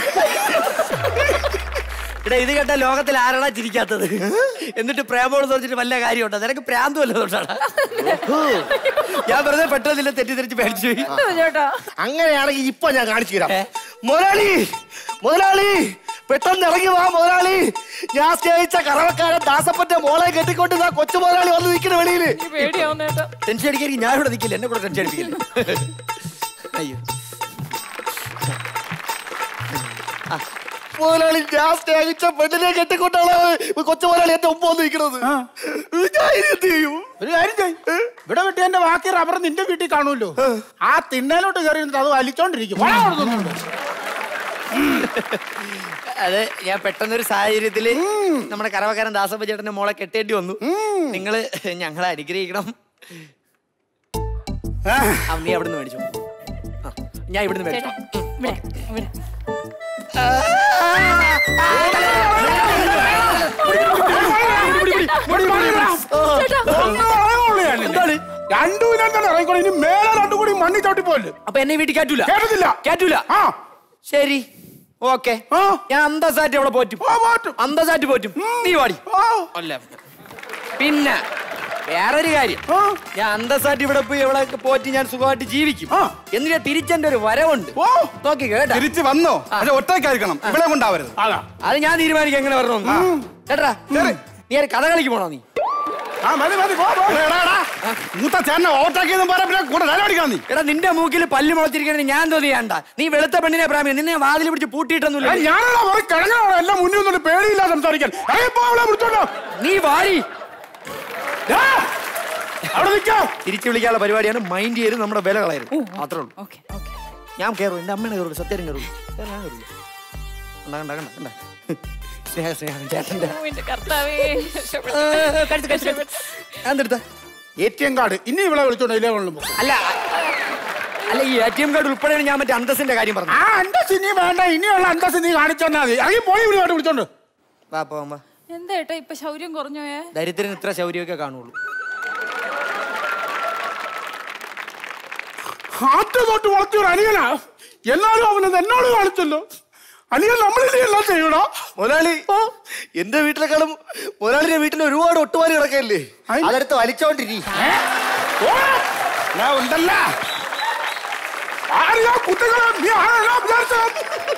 ഇവിടെ ഇത് കേട്ട ലോകത്തിൽ ആരാടാ ചിരിക്കാത്തത് എന്നിട്ട് പ്രേമോട് തോന്നിച്ചിട്ട് വല്ല കാര്യമുണ്ടോ നിനക്ക് പ്രാന്ത് വല്ല തൊട്ടാടാ ഞാൻ വെറുതെ പെട്ടെന്നില്ല തെറ്റിദ്ധരിച്ച് പേടിച്ചു പോയി എന്തോ ചേട്ടാ അങ്ങനെയാണെങ്കിൽ ഇപ്പൊ ഞാൻ കാണിച്ചു തരാം മുതലാളി മുതലാളി പെട്ടെന്ന് ഇറങ്ങി വാ മുതലാളി ഞാൻ സ്നേഹിച്ച കറവക്കാരൻ ദാസപ്പന്റെ മോളെ കെട്ടിക്കൊണ്ട് ഇതാ കൊച്ചു മുതലാളി വന്ന് നിൽക്കുന്ന വെളിയില് പേടിയാവുന്ന ചേട്ടാ ടെൻഷൻ അടിക്കാൻ ഞാൻ ഇവിടെ നിൽക്കില്ല എന്നെ കൂടെ ടെൻഷൻ അടിപ്പിക്കില്ല അയ്യോ മുതലാളി ഞാൻ സ്നേഹിച്ച പെണ്ണിനെ കെട്ടിക്കൊണ്ടാണ് കൊച്ചു മുതലാളി എന്റെ മുമ്പ് വന്ന് നിൽക്കുന്നത് ഞാൻ ഇനി എന്ത് ചെയ്യും ഒരു കാര്യം ചെയ് ഇവിടെ വെട്ടി എന്റെ ബാക്കി റബ്ബർ നിന്റെ വീട്ടിൽ കാണുമല്ലോ ആ തിണ്ണയിലോട്ട് കയറി ഇരുന്നിട്ട് അത് വലിച്ചോണ്ടിരിക്കും പോടാ അവിടുന്ന് ഇങ്ങോട്ട്. അത് ഞാൻ പെട്ടെന്നൊരു സാഹചര്യത്തില് നമ്മുടെ കറവക്കാരൻ ദാസപ്പ ചേട്ടന്റെ മോളെ കെട്ടേണ്ടി വന്നു നിങ്ങള് ഞങ്ങളെ അനുഗ്രഹിക്കണം ആ, നീ അവിടെ നിന്ന് മേടിച്ചു ആ, ഞാൻ ഇവിടുന്ന് മേടിച്ചു ഇവിടെ ഇവിടെ ഒന്നും അറിയാനുള്ളൂ ഞാനില്ല. എന്താണ്? രണ്ടു ഇതിനകത്താണ് ഇറങ്ങിക്കോളൂ ഇനി മേലെ രണ്ടു കൂടി മണ്ണി ചവിട്ടി പോലെ അപ്പൊ എന്നെ വീട്ടിൽ കയറ്റൂല കേട്ടത്തില്ല കയറ്റൂല ആ ശരി ഓക്കെ ആ. ഞാൻ അന്തസ്സായിട്ട് അവിടെ പോറ്റും ആ, പോറ്റും. അന്തസ്സായിട്ട് പോറ്റും നീ പാടി ആ. അല്ല പിന്നെ വേറൊരു കാര്യം ആ. ഞാൻ അന്തസ്സായിട്ട് ഇവിടെ പോയി ഇവിടെ പോറ്റി ഞാൻ സുഖമായിട്ട് ജീവിക്കും ആ. എന്നിട്ട് തിരിച്ചെന്റെ ഒരു വരവുണ്ട് ഓ നോക്കി കേട്ടാ തിരിച്ചു വന്നോ പക്ഷെ ഒറ്റയ്ക്കായിരിക്കണം ഇവിടെ കൊണ്ടാവരുത് അതാ അത് ഞാൻ തീരുമാനിക്കും എങ്ങനെ വരണമെന്ന് കേട്ടാ നീ ഒരു കഥ കളിക്ക് പോണോ നീ ആ മതി മതി പോ, പോ. മൂത്ത ചേട്ടനെ ഓവർടേക്ക് പറയാൻ പിന്നെ കൂടെ നിലപടിക്കണം നീ എടാ നിന്റെ മൂക്കിൽ പല്ല് മുളച്ചിരിക്കണേ ഞാൻ എന്തോ ചെയ്യണ്ട നീ വെളുത്ത പെണ്ണിനെ പ്രാമി നിന്നെ വാതിൽ പിടിച്ച് ഏ, പൂട്ടിയിട്ടൊന്നുമില്ല ഞാനാണോ ഒരു കിഴങ്ങാണോ എല്ലാം മുന്നിൽ നിന്നോണ്ട് പേടിയില്ല സംസാരിക്കാൻ ഇറങ്ങിപ്പോ അവളെ വിളിച്ചോണ്ടോ നീ വാരി ദാ, അവിടെ നിൽക്കാം തിരിച്ചു വിളിക്കാനുള്ള പരിപാടിയാണ് മൈൻഡ് ചെയ്ത് നമ്മുടെ വില കളയരുത് അത്രേ ഉള്ളൂ ഓക്കെ ഓക്കെ ഞാൻ കയറും എന്റെ അമ്മേനെ കയറുള്ളൂ സത്യം കയറുള്ളൂ വേറെ ഞാൻ കയറില്ല കണ്ട കണ്ട കണ്ട കണ്ട സ്നേഹ സ്നേഹം ചേട്ടന്റെ എന്റെ കർത്താവേ കടിച്ച് കടിച്ച് കടിച്ച്. അതെടുത്ത എ ടി എം കാർഡ് ഇനി ഇവിടെ വിളിച്ചോണ്ടോ ഇല്ലേ കൊള്ളുമ്പോ അല്ല അല്ല ഈ എ ടി എം കാർഡ് ഉൾപ്പെടെയാണ് ഞാൻ മറ്റേ അന്തസ്സിന്റെ കാര്യം പറഞ്ഞു ആ അന്തസ് ഇനി വേണ്ട ഇനിയുള്ള അന്തസ് നീ കാണിച്ചു തന്നാ മതി ഇറങ്ങി പോയി ഇവിടുമായിട്ട് വിളിച്ചോണ്ട് വാ പോവാ എന്താ ഏട്ടാ ഇപ്പൊ ശൗര്യം കുറഞ്ഞോയേ ദരിദ്രന് ഇത്ര ശൗര്യമൊക്കെ കാണുള്ളൂ ഹാറ്റ് തൊട്ട് വളർത്തിയ ഒരു അനിയനാ എന്നാലും അവനത് എന്നോട് കാണിച്ചല്ലോ അനിയൻ നമ്മളില്ലേ എല്ലാം ചെയ്യണോ മുതലാളി എന്റെ വീട്ടിലെക്കാളും മുതലാളിയുടെ വീട്ടിൽ ഒരുപാട് ഒട്ടുപാലി കിടക്കല്ലേ അയ്. അതെടുത്ത് വലിച്ചോണ്ടിരി ഞാൻ ഉണ്ടല്ല ആരെയാ കുട്ടികളെ നീ ആരെല്ലാം വിചാരിച്ചത്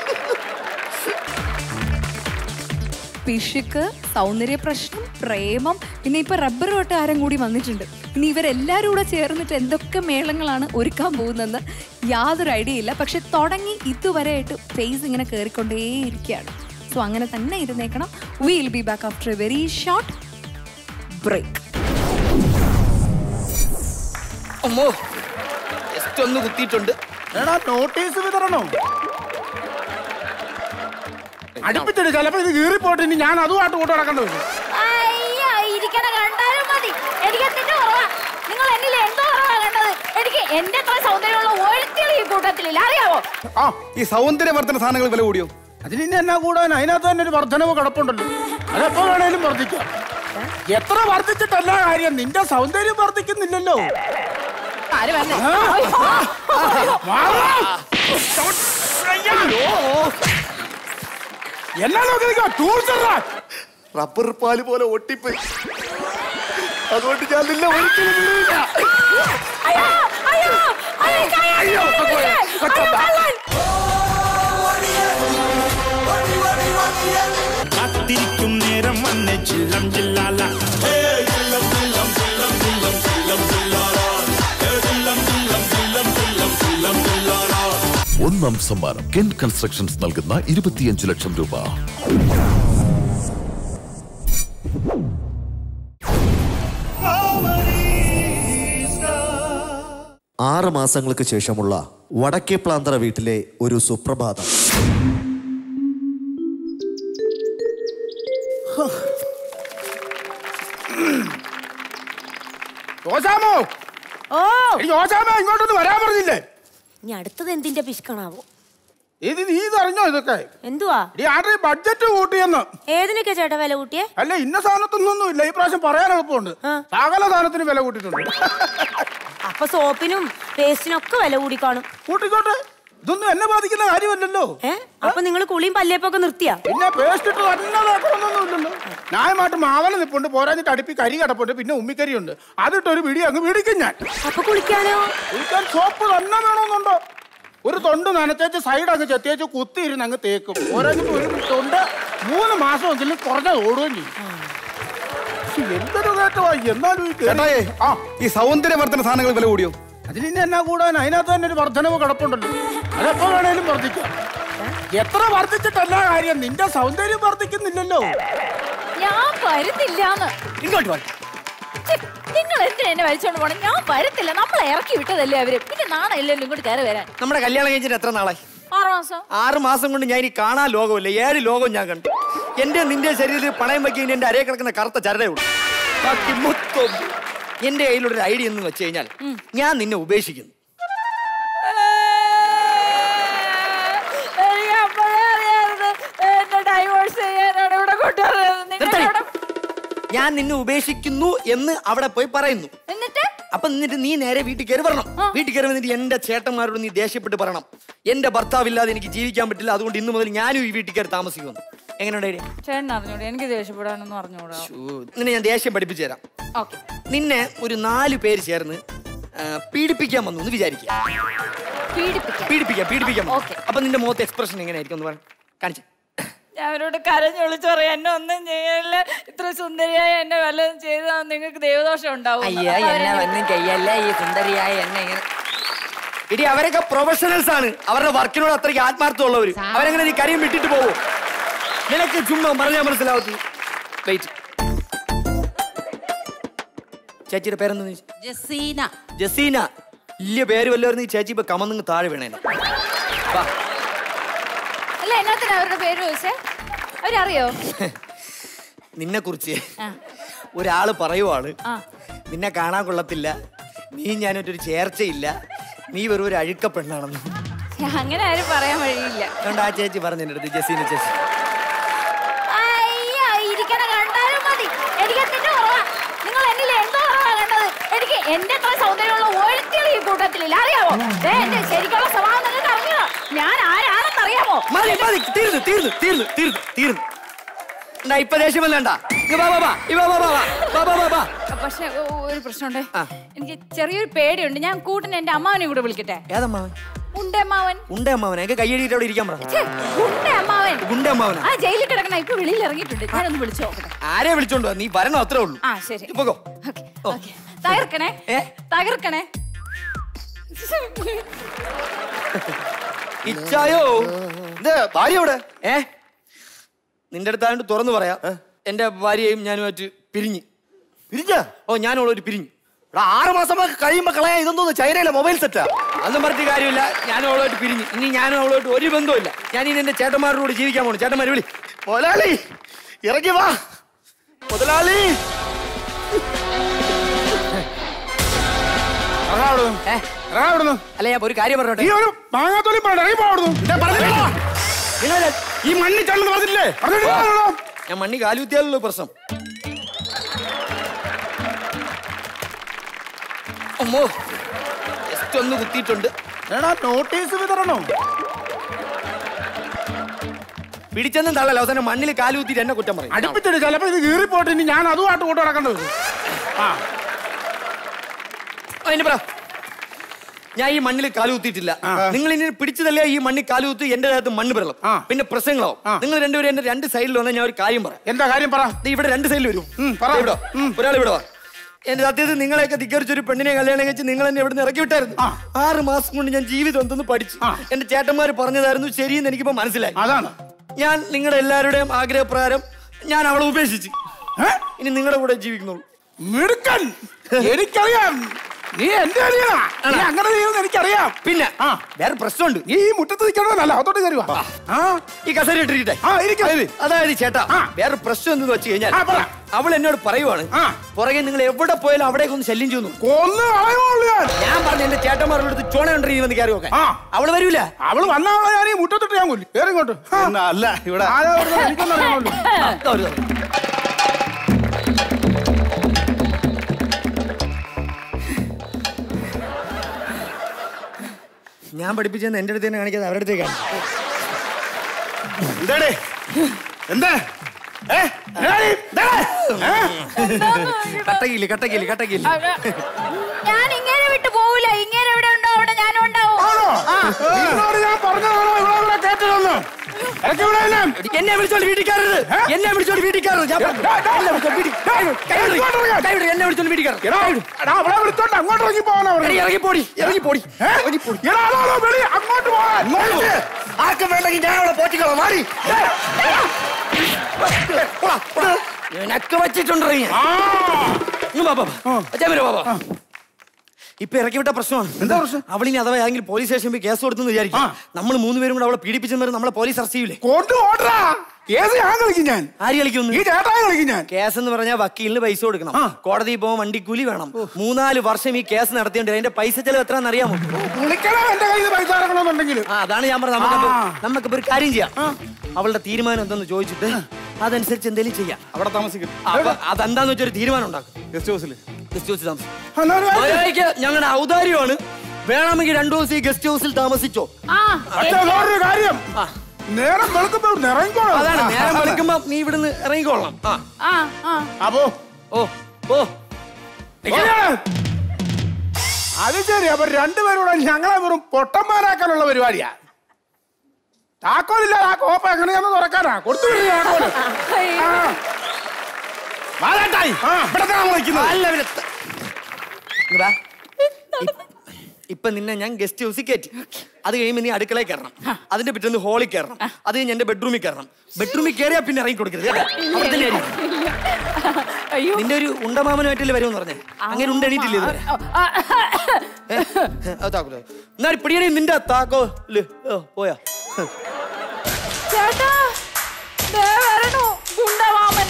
പിശുക്ക് സൗന്ദര്യ പ്രശ്നം പ്രേമം പിന്നെ ഇപ്പൊ റബ്ബർ വെട്ടുകാരൻ കൂടി വന്നിട്ടുണ്ട് ഇനി ഇവരെല്ലാരും കൂടെ ചേർന്നിട്ട് എന്തൊക്കെ മേളങ്ങളാണ് ഒരുക്കാൻ പോകുന്നതെന്ന് യാതൊരു ഐഡിയ ഇല്ല പക്ഷെ തുടങ്ങി ഇതുവരെയായിട്ട് ഫേസ് ഇങ്ങനെ കയറിക്കൊണ്ടേയിരിക്കുകയാണ് സോ അങ്ങനെ തന്നെ ഇരുന്നേക്കണം will be back after a very short break അമ്മോ ജസ്റ്റ് ഒന്ന് കുത്തിയിട്ടുണ്ട് എടാ നോട്ടീസ് വിതരണോ അടുപ്പിച്ചിട്ട് ചിലപ്പോ ഇത് കീറിപ്പോട്ട് ഇനി ഞാൻ അതുമായിട്ട് കൂട്ട് നടക്കേണ്ടി വരും അയ്യോ ഇരിക്കണ കണ്ടാലും മതി എനിക്ക് എന്തിന്റെ കുറവാ നിങ്ങൾ എന്നിൽ എന്തോ കുറവാ കണ്ടത് എനിക്ക് എന്റെ അത്ര സൗന്ദര്യമുള്ള ഒരുത്തികൾ ഈ കൂട്ടത്തിലില്ല അറിയാവോ ആ ഈ സൗന്ദര്യവർദ്ധന സാധനങ്ങൾ വില കൂടിയോ അതിന് ഇനി എന്നാ കൂടാൻ അതിനകത്ത് തന്നെ ഒരു വർധനവ് കിടപ്പുണ്ടല്ലോ അതെപ്പോ വേണേലും വർദ്ധിക്കാം എത്ര വർദ്ധിച്ചിട്ടല്ല കാര്യം നിന്റെ സൗന്ദര്യം വർദ്ധിക്കുന്നില്ലല്ലോ ആര് വന്നേ മാറാം. എന്നാ നോക്കി നിൽക്കാ ടൂൾസറാ റബ്ബർ പാല് പോലെ ഒട്ടിപ്പോയി അതുകൊണ്ട് ഞാൻ നിന്നെ ഒരിക്കലും വിടില്ല. അയ്യോ അയ്യോ അയ്യോ അയ്യോ, കൊച്ചമ്മ, കൊച്ചമ്മ. കാത്തിരിക്കും നേരം വന്ന് ചില്ലം ചില്ലാല ഒന്നാം സമ്മാനം കെൻ കൺസ്ട്രക്ഷൻസ് നൽകുന്ന ഇരുപത്തിയഞ്ച് ലക്ഷം രൂപ ആറ് മാസങ്ങൾക്ക് ശേഷമുള്ള വടക്കേ പ്ലാന്തറ വീട്ടിലെ ഒരു സുപ്രഭാതം ഓശാമോ ഓ എടി ഓശാമോ ഇങ്ങോട്ടൊന്ന് വരാൻ പറഞ്ഞില്ലേ ഇനി അടുത്തത് എന്തിന്റെ പിശുക്കണാവോ ഇത് നീ ഇതറിഞ്ഞോ ഇതൊക്കെ എന്തുവാ ഈ ആരുടെ ബഡ്ജറ്റ് കൂട്ടിയെന്ന് ഏതിനൊക്കെ ചേട്ടാ വില കൂട്ടിയേ അല്ല ഇന്ന സാധനത്തൊന്നും ഇല്ല ഈ പ്രാവശ്യം പറയാൻ എളുപ്പമുണ്ട് ആ. സകല സാധനത്തിന് വില കൂട്ടിയിട്ടുണ്ട് അപ്പൊ സോപ്പിനും പേസ്റ്റിനും ഒക്കെ വില കൂടി കാണും കൂട്ടിക്കോട്ടെ ഇതൊന്നും എന്നെ ബാധിക്കുന്ന കാര്യമല്ലല്ലോ ഏ അപ്പൊ നിങ്ങൾ കുളിയും പല്ലേപ്പൊക്കെ നിർത്തിയാ പിന്നെ പേസ്റ്റ് ഇട്ട് തന്നെ ഇല്ലല്ലോ ന്യായമായിട്ട് മാവല നിപ്പുണ്ട് പോരാഞ്ഞിട്ട് അടുപ്പി കരി കിടപ്പുണ്ട് പിന്നെ ഉമ്മിക്കരിയുണ്ട് അതിട്ട് ഒരു പിടി അങ്ങ് പിടിക്കും ഞാൻ അപ്പൊ കുളിക്കാനോ കുളിക്കാൻ സോപ്പ് തന്നെ വേണമെന്നുണ്ടോ ഒരു തൊണ്ട് നനച്ചേച്ച് സൈഡ് അങ്ങ് ചെത്തിയേച്ച് കുത്തിയിരുന്ന് അങ്ങ് തേക്കും പോരാഞ്ഞിട്ട് ഒരു തൊണ്ട് മൂന്ന് മാസമെങ്കിലും കുറഞ്ഞ ഓടുകയും ചെയ്യും ശ്ശി, എന്തൊരു കേട്ടവാ എന്നാലും ഈ കേറി- ചേട്ടായി ആ ഈ സൗന്ദര്യവർദ്ധന സാധനങ്ങൾ വില കൂടിയോ അതിന് ഇനി എന്നാ കൂടാൻ അതിനകത്ത് തന്നെ ഒരു വർധനവ് കിടപ്പുണ്ടല്ലോ അതെപ്പോ വേണേലും വർദ്ധിക്കാം എത്ര വർദ്ധിച്ചിട്ടല്ല കാര്യം നിന്റെ സൗന്ദര്യം വർദ്ധിക്കുന്നില്ലല്ലോ ഞാൻ വരുന്നില്ലാന്ന് ഇങ്ങോട്ട് വാ നിങ്ങൾ എന്തിനാ എന്നെ വലിച്ചോണ്ട് പോണം ഞാൻ വരത്തില്ല നമ്മളെ ഇറക്കി വിട്ടതല്ലേ അവര് പിന്നെ നാണയില്ലല്ലോ ഇങ്ങോട്ട് കയറി വരാൻ നമ്മുടെ കല്യാണം കഴിഞ്ഞിട്ട് എത്ര നാളായി ആറ് മാസം ആറ് മാസം കൊണ്ട് ഞാൻ ഇനി കാണാൻ ലോകമില്ല ഏഴ് ലോകം ഞാൻ കണ്ടു എന്റെ നിന്റെ ശരീരത്തിൽ പണയം വയ്ക്കുന്നതിന് എന്റെ അരയെ കിടക്കുന്ന കറുത്ത ചരടേ ഉള്ളൂ ബാക്കി മൊത്തം എന്റെ കയ്യിലുള്ള ഒരു ഐഡിയ എന്ന് വെച്ച് കഴിഞ്ഞാൽ ഞാൻ നിന്നെ ഉപേക്ഷിക്കുന്നു എനിക്ക് അപ്പോഴേ അറിയാമായിരുന്നു എന്നെ ഡൈവോഴ്സ് ചെയ്യാനാണ് ഇവിടെ കൊണ്ടുവരുന്നത് നിങ്ങൾ നിർത്തടി. ഇവിടെ ഞാൻ നിന്നെ ഉപേക്ഷിക്കുന്നു എന്ന് അവിടെ പോയി പറയുന്നു എന്നിട്ട് അപ്പൊ എന്നിട്ട് നീ നേരെ വീട്ടിൽ കയറി വരണം വീട്ടിൽ കയറി വന്നിട്ട് എന്റെ ചേട്ടന്മാരോട് നീ ദേഷ്യപ്പെട്ട് പറയണം എന്റെ ഭർത്താവില്ലാതെ എനിക്ക് ജീവിക്കാൻ പറ്റില്ല അതുകൊണ്ട് ഇന്ന് മുതൽ ഞാനും ഈ വീട്ടിൽ കയറി താമസിക്കുന്നു എങ്ങനെയുണ്ട് ഐഡിയ ചേട്ടൻ അറിഞ്ഞൂടെ എനിക്ക് ദേഷ്യപ്പെടാനൊന്നും അറിഞ്ഞൂടാ നിന്നെ ഞാൻ ദേഷ്യം പഠിപ്പിച്ചു തരാം ഓക്കെ നിന്നെ ഒരു നാല് പേര് ചേർന്ന് ആ, പീഡിപ്പിക്കാൻ വന്നു എന്ന് വിചാരിക്കുക പീഡിപ്പിക്കാം പീഡിപ്പിക്കാം പീഡിപ്പിക്കാം Okay. അപ്പൊ നിന്റെ മുഖത്ത് എക്സ്പ്രഷൻ എങ്ങനെയായിരിക്കും ഒന്ന് പറ കാണിച്ചു ഞാൻ അവരോട് കരഞ്ഞു വിളിച്ചു പറയാം എന്നെ ഒന്നും ചെയ്യല്ല ഇത്ര സുന്ദരിയായ എന്നെ വല്ലതും ചെയ്താൽ നിങ്ങൾക്ക് ദൈവദോഷം ഉണ്ടാവും അയ്യ എന്നെ ഒന്നും ചെയ്യല്ല ഈ സുന്ദരിയായ എന്നെ ഇങ്ങനെ ഇടി അവരൊക്കെ പ്രൊഫഷണൽസ് ആണ് അവരുടെ വർക്കിനോട് അത്രയ്ക്ക് ആത്മാർത്ഥമുള്ളവര് അവരെങ്ങനെ നീ കരയും വിട്ടിട്ട് പോകും നിനക്ക് ചുമ്മാ പറഞ്ഞാൽ മനസ്സിലാവത്തു വെയിറ്റ് ചേച്ചിയുടെ പേരെന്താ ജസീന ജസീന വലിയ പേര് വല്ലവരും ഈ ചേച്ചി ഇപ്പൊ കമന്നിങ് താഴെ വീണേനെ വാ അല്ല എന്നാത്തിന് അവരുടെ പേര് ചോദിച്ചേ അവരറിയോ നിന്നെ കുറിച്ച് ഒരാള് പറയുവാണ് നിന്നെ കാണാൻ കൊള്ളത്തില്ല നീ ഞാനൊരു ചേർച്ചയില്ല നീ വെറും ഒരു അഴുക്ക പെണ്ണാണെന്ന് അങ്ങനെ ആരും പറയാൻ വഴിയില്ല അതുകൊണ്ട് ആ ചേച്ചി പറഞ്ഞു എൻ്റെ അടുത്ത് ജസീന ചേച്ചി അയ്യ, ഇരിക്കണ കണ്ടാലും മതി എനിക്ക് എന്തിന്റെ കുറവാ നിങ്ങൾ എന്നിൽ എന്തോ കുറവാ കണ്ടത് എനിക്ക് എന്റെ അത്ര സൗന്ദര്യമുള്ള ഒരുത്തികൾ ഈ കൂട്ടത്തിലില്ല അറിയാമോ ദേ, എന്റെ ശരിക്കുള്ള സ്വഭാവം നിങ്ങൾക്ക് അറിഞ്ഞോ ഞാൻ ആരാണെന്ന് അറിയാമോ മതി മതി തീർന്നു തീർന്നു തീർന്നു തീർന്നു തീർന്നു എന്താ ഇപ്പൊ ദേഷ്യം വല്ലണ്ട വാ വാ വാ ഈ വാ വാ വാ വാ വാ വാ വാ വാ പക്ഷെ ഒരു പ്രശ്നമുണ്ട് എനിക്ക് ചെറിയൊരു പേടിയുണ്ട് ഞാൻ കൂട്ടിന് എന്റെ അമ്മാവനെ കൂടെ വിളിക്കട്ടെ ഏതമ്മാവൻ ഉണ്ടേ അമ്മാവൻ ഉണ്ടേ അമ്മാവൻ എനിക്ക് കൈയടിയിട്ട് അവിടെ ഇരിക്കാൻ പറ ഛെ, ഉണ്ടേ അമ്മാവൻ ഗുണ്ടേ അമ്മാവനാ ആ ജയിലിൽ കിടക്കണ ഇപ്പൊ വെളിയിൽ ഇറങ്ങിയിട്ടുണ്ട് ഞാനൊന്ന് വിളിച്ചു നോക്കട്ടെ ആരെ വിളിച്ചോണ്ട് വാ, നീ വരണോ അത്രേ ഉള്ളൂ ആ ശരി പോകോ ഓക്കെ തകർക്കണേ തകർക്കണേ ഇച്ചായോ ഭാര്യ എവിടെ ഏ നിന്റെ അടുത്തായോണ്ട് തുറന്നു പറയാം എന്റെ ഭാര്യയും ഞാനുമായിട്ട് പിരിഞ്ഞ് പിരിഞ്ഞ ഓ ഞാനുള്ളൊരു പിരിഞ്ഞു ആറ് മാസം കഴിയുമ്പോ കളയാ ഇതൊന്നും ചൈനയിലെ മൊബൈൽ സെറ്റാ അതൊന്നും പറഞ്ഞ കാര്യമില്ല ഞാനും അവളോട്ട് പിരിഞ്ഞു ഇനി ഞാനും അവളോട്ട് ഒരു ബന്ധവുമില്ല ഞാൻ ഇനി എന്റെ ചേട്ടന്മാരുടെ കൂടെ ജീവിക്കാൻ പോണു ചേട്ടന്മാര് വിളി മുതലാളി ഇറങ്ങി വാ മുതലാളി അല്ല ഞാൻ ഒരു കാര്യം പറഞ്ഞോട്ടെ ഈ ഒരു മാങ്ങാത്തൊലി പറയണ്ട ഇറങ്ങി പോടുന്നു നിങ്ങൾ ഈ മണ്ണി ചണ്ടെന്ന് പറഞ്ഞില്ലേ പറഞ്ഞിട്ടില്ലല്ലോ. ഞാൻ മണ്ണി കാലുത്തിയാലുള്ള പ്രശ്നം അമ്മോ ജസ്റ്റ് ഒന്ന് കുത്തിയിട്ടുണ്ട് എടാ നോട്ടീസ് വിതരണോ പിടിച്ചെന്നും തള്ളല്ല അവസാനം മണ്ണിൽ കാല് കുത്തിയിട്ട് എന്നെ കുറ്റം പറയും അടുപ്പിച്ചിട്ട് ചിലപ്പോ ഇത് കീറിപ്പോട്ട് ഇനി ഞാൻ അതുമായിട്ട് കൂട്ട് നടക്കേണ്ടത് ആ അതിന് പറ ഞാൻ ഈ മണ്ണിൽ കാല് കുത്തിയിട്ടില്ല നിങ്ങൾ ഇനി പിടിച്ചതല്ലേ ഈ മണ്ണിൽ കാല് കുത്തി എന്റെ അകത്ത് മണ്ണ് പിറളും പിന്നെ പ്രശ്നങ്ങളാവും നിങ്ങൾ രണ്ടുപേരും എന്റെ രണ്ട് സൈഡിൽ വന്നാൽ ഞാൻ ഒരു കാര്യം പറയാം എന്താ കാര്യം പറ ഇവിടെ രണ്ട് സൈഡിൽ വരും ദേ ഇവിടെ വാ. ഒരാൾ ഇവിടെ വാ എന്റെ സത്യത്തിൽ നിങ്ങളെയൊക്കെ ധിക്കരിച്ച ഒരു പെണ്ണിനെ കല്യാണം കഴിച്ച് നിങ്ങൾ എന്നെ ഇവിടെ ഇറക്കി വിട്ടായിരുന്നു ആറ് മാസം കൊണ്ട് ഞാൻ ജീവിതം എന്തെന്ന് പഠിച്ചു എന്റെ ചേട്ടന്മാര് പറഞ്ഞതായിരുന്നു ശരിയെന്ന് എനിക്കിപ്പോ മനസ്സിലായി അതാണ് ഞാൻ നിങ്ങളുടെ എല്ലാവരുടെയും ആഗ്രഹപ്രകാരം ഞാൻ അവളെ ഉപേക്ഷിച്ചു ഇനി നിങ്ങളുടെ കൂടെ ജീവിക്കുന്നുള്ളൂ മിടുക്കൻ എനിക്കറിയാം നീ എന്റെ അനിയനാ നീ അങ്ങനെ ചെയ്യുമെന്ന് എനിക്കറിയാം പിന്നെ വേറെ പ്രശ്നമുണ്ട് നീ ഈ മുറ്റത്ത് നിൽക്കണമെന്നല്ല അതോട്ട് കയറി വാ ആ ഈ കസേര ഇട്ടിരിക്കട്ടെ ആ, ഇരിക്ക്. അതായത് അതായത് ചേട്ടാ വേറെ പ്രശ്നം എന്തെന്ന് വെച്ച് കഴിഞ്ഞാൽ ആ, പറ. അവൾ എന്നോട് പറയുവാണ് പുറകെ നിങ്ങൾ എവിടെ പോയാലും അവിടേക്ക് ഒന്ന് ശല്യം ചെയ്യുന്നു കൊന്ന് കളയുള്ളൂ ഞാൻ ഞാൻ പറഞ്ഞു എന്റെ ചേട്ടന്മാരുടെ അടുത്ത് ചോണ കൊണ്ടിരിക്കുമെന്ന് കയറി നോക്കാൻ ആ. അവള് വരൂല അവള് വന്നാളെ ഞാൻ ഈ മുറ്റത്തിട്ട് ഞാൻ കൊല്ലി കയറി ഇങ്ങോട്ട് ആ. അല്ല ഇവിടെ ആരാ വരുന്നത്? എനിക്കൊന്നും അറിയാമല്ലോ. ആ, ഇതാ ഒരു ഇതാ. ഞാൻ പഠിപ്പിച്ചെന്ന് എന്റെ അടുത്ത് തന്നെ കാണിക്കാതെ അവരുടെ അടുത്തേക്കാണ് എന്താടേ എന്താ ഏ ഏയ്, എന്താടേ? കട്ടക്കില്ല കട്ടക്കില്ല കട്ടക്കില്ല ഞാൻ ഇങ്ങനെ വിട്ടു പോവില്ല ഇങ്ങനെ എവിടെ ഉണ്ടോ അവിടെ ഞാനും ഉണ്ടാവും ആ. നിന്നോട് ഞാൻ പറഞ്ഞതാണോ ഇവിടെ ഇവിടെ കേട്ടതെന്ന് ഇറക്കി വിടാ എന്നെ. എന്നെ വിളിച്ചോണ്ട് വീട്ടിൽ കയറരുത് എന്നെ വിളിച്ചോണ്ട് വീട്ടിൽ കയറരുത് ഞാൻ പറഞ്ഞു. എന്നെ വിളിച്ചോണ്ട് വീട്ടിൽ- കൈ വിട്. കൈ വിട്. എന്നെ വിളിച്ചോണ്ട് വീട്ടിൽ കയറരുത്. എടാ, എടാ, അവളെ വിളിച്ചോണ്ട് അങ്ങോട്ട് ഇറങ്ങി പോകാനാ എടി, പറഞ്ഞത്. ഇറങ്ങിപ്പോടി ഇറങ്ങിപ്പോടി ഏ? എടാ, അതാ, അതാ, വെളി, അങ്ങോട്ട് പോകാൻ. ഇങ്ങോട്ട് പോ. ആർക്കും വേണ്ടെങ്കിൽ ഞാൻ അവിടെ പോറ്റിക്കോളാം മാറി നിനക്ക് വെച്ചിട്ടുണ്ടോ ഞാൻ ആ, ഇങ്ങ് വാ, വാ, വാ. അച്ഛാ, വരൂ, വാ, വാ. ഇപ്പൊ ഇറക്കി വിട്ട പ്രശ്നമാണ് എന്താ പ്രശ്നം? അവളിനി അഥവാ ഏതെങ്കിലും പോലീസ് സ്റ്റേഷനിൽ പോയി കേസ് കൊടുത്തെന്ന് വിചാരിക്കും നമ്മൾ മൂന്ന് പേരും കൂടെ അവളെ പീഡിപ്പിച്ചെന്ന് നമ്മളെ പോലീസ് അറസ്റ്റ് ചെയ്യൂലേ കൊണ്ട് ഓടറാ ഏത് ഞാൻ കളിക്കും ഞാൻ ആര് കളിക്കുന്നു ഈ ചേട്ടായി കളിക്കും ഞാൻ കേസ് എന്ന് പറഞ്ഞാൽ വക്കീലിന് പൈസ കൊടുക്കണം കോടതിയിൽ പോകാൻ വണ്ടിക്കൂലി വേണം മൂന്നാല് വർഷം ഈ കേസ് നടത്തിയുണ്ട് അതിന്റെ പൈസ ചെലവ് എത്രയാണെന്ന് അറിയാമോ വിളിക്കണം എന്റെ കയ്യിൽ പൈസ ഇറക്കണമെന്നുണ്ടെങ്കിൽ ആ അതാണ് ഞാൻ പറഞ്ഞത് നമുക്ക് ആ. നമുക്കിപ്പോ ഒരു കാര്യം ചെയ്യാം അവളുടെ തീരുമാനം എന്തെന്ന് ചോദിച്ചിട്ട് അതനുസരിച്ച് എന്തെങ്കിലും ചെയ്യാം അവിടെ താമസിക്കും അപ്പൊ അതെന്താന്ന് വെച്ചൊരു തീരുമാനം ഉണ്ടാക്കും ഗസ്റ്റ് ഹൗസിൽ ഗസ്റ്റ് ഹൗസിൽ താമസിക്കും എന്നാലും ആ- മര്യാദയ്ക്ക് ഞങ്ങളുടെ ഔദാര്യമാണ് വേണമെങ്കിൽ രണ്ടു ദിവസം ഈ ഗസ്റ്റ് ഹൗസിൽ താമസിച്ചോ ആ അച്ഛാ വേറൊരു കാര്യം നേരം വെളുക്കുമ്പോ നിറങ്ങിക്കോളാം അതാണ് നേരം വിളിക്കുമ്പോ നീ ഇവിടുന്ന് ഇറങ്ങിക്കോളാം ആ ആ ആ അപ്പോ ഓ ഓ അത് ശരി അപ്പൊ രണ്ടുപേരൂടെ ഞങ്ങളെ വെറും പൊട്ടന്മാരാക്കാനുള്ള പരിപാടിയാ താക്കോലില്ല ആ കോപ്പ എങ്ങനെയാന്ന് തുറക്കാനാ കൊടുത്തു വിടുക താക്കോല് ആ. വാലാട്ടായി ആ. ഇവിടെ കാണാൻ വിളിക്കുന്നത് അല്ല ഇവര് ത- ഇങ്ങ് വാ. ഇ- ഇപ്പൊ നിന്നെ ഞാൻ ഗസ്റ്റ് ഹൗസിൽ കയറ്റി അത് കഴിയുമ്പോൾ നീ അടുക്കളയിൽ കയറണം അതിന്റെ പിറ്റേന്ന് ഹോളിൽ കയറണം അത് കഴിഞ്ഞ് എന്റെ ബെഡ്റൂമിൽ കയറണം ബെഡ്റൂമിൽ കയറിയാ പിന്നെ ഇറങ്ങി കൊടുക്കരുത് കേട്ടോ? അവിടെ തന്നെ ആയിരിക്കും. അയ്യോ നിന്റെ ഒരു ഉണ്ടമാമനുമായിട്ടല്ലേ വരുമെന്ന് പറഞ്ഞേ അങ്ങനെ ഉണ്ട് എണീറ്റില്ലേ ഇതുവരെ ആ, ഏ? അത് താക്കോല്. എന്നാലും പിടിയണേ നിന്റെ താക്കോ പോയാ ചേട്ടാ ദേ വരണു ഗുണ്ടമാമൻ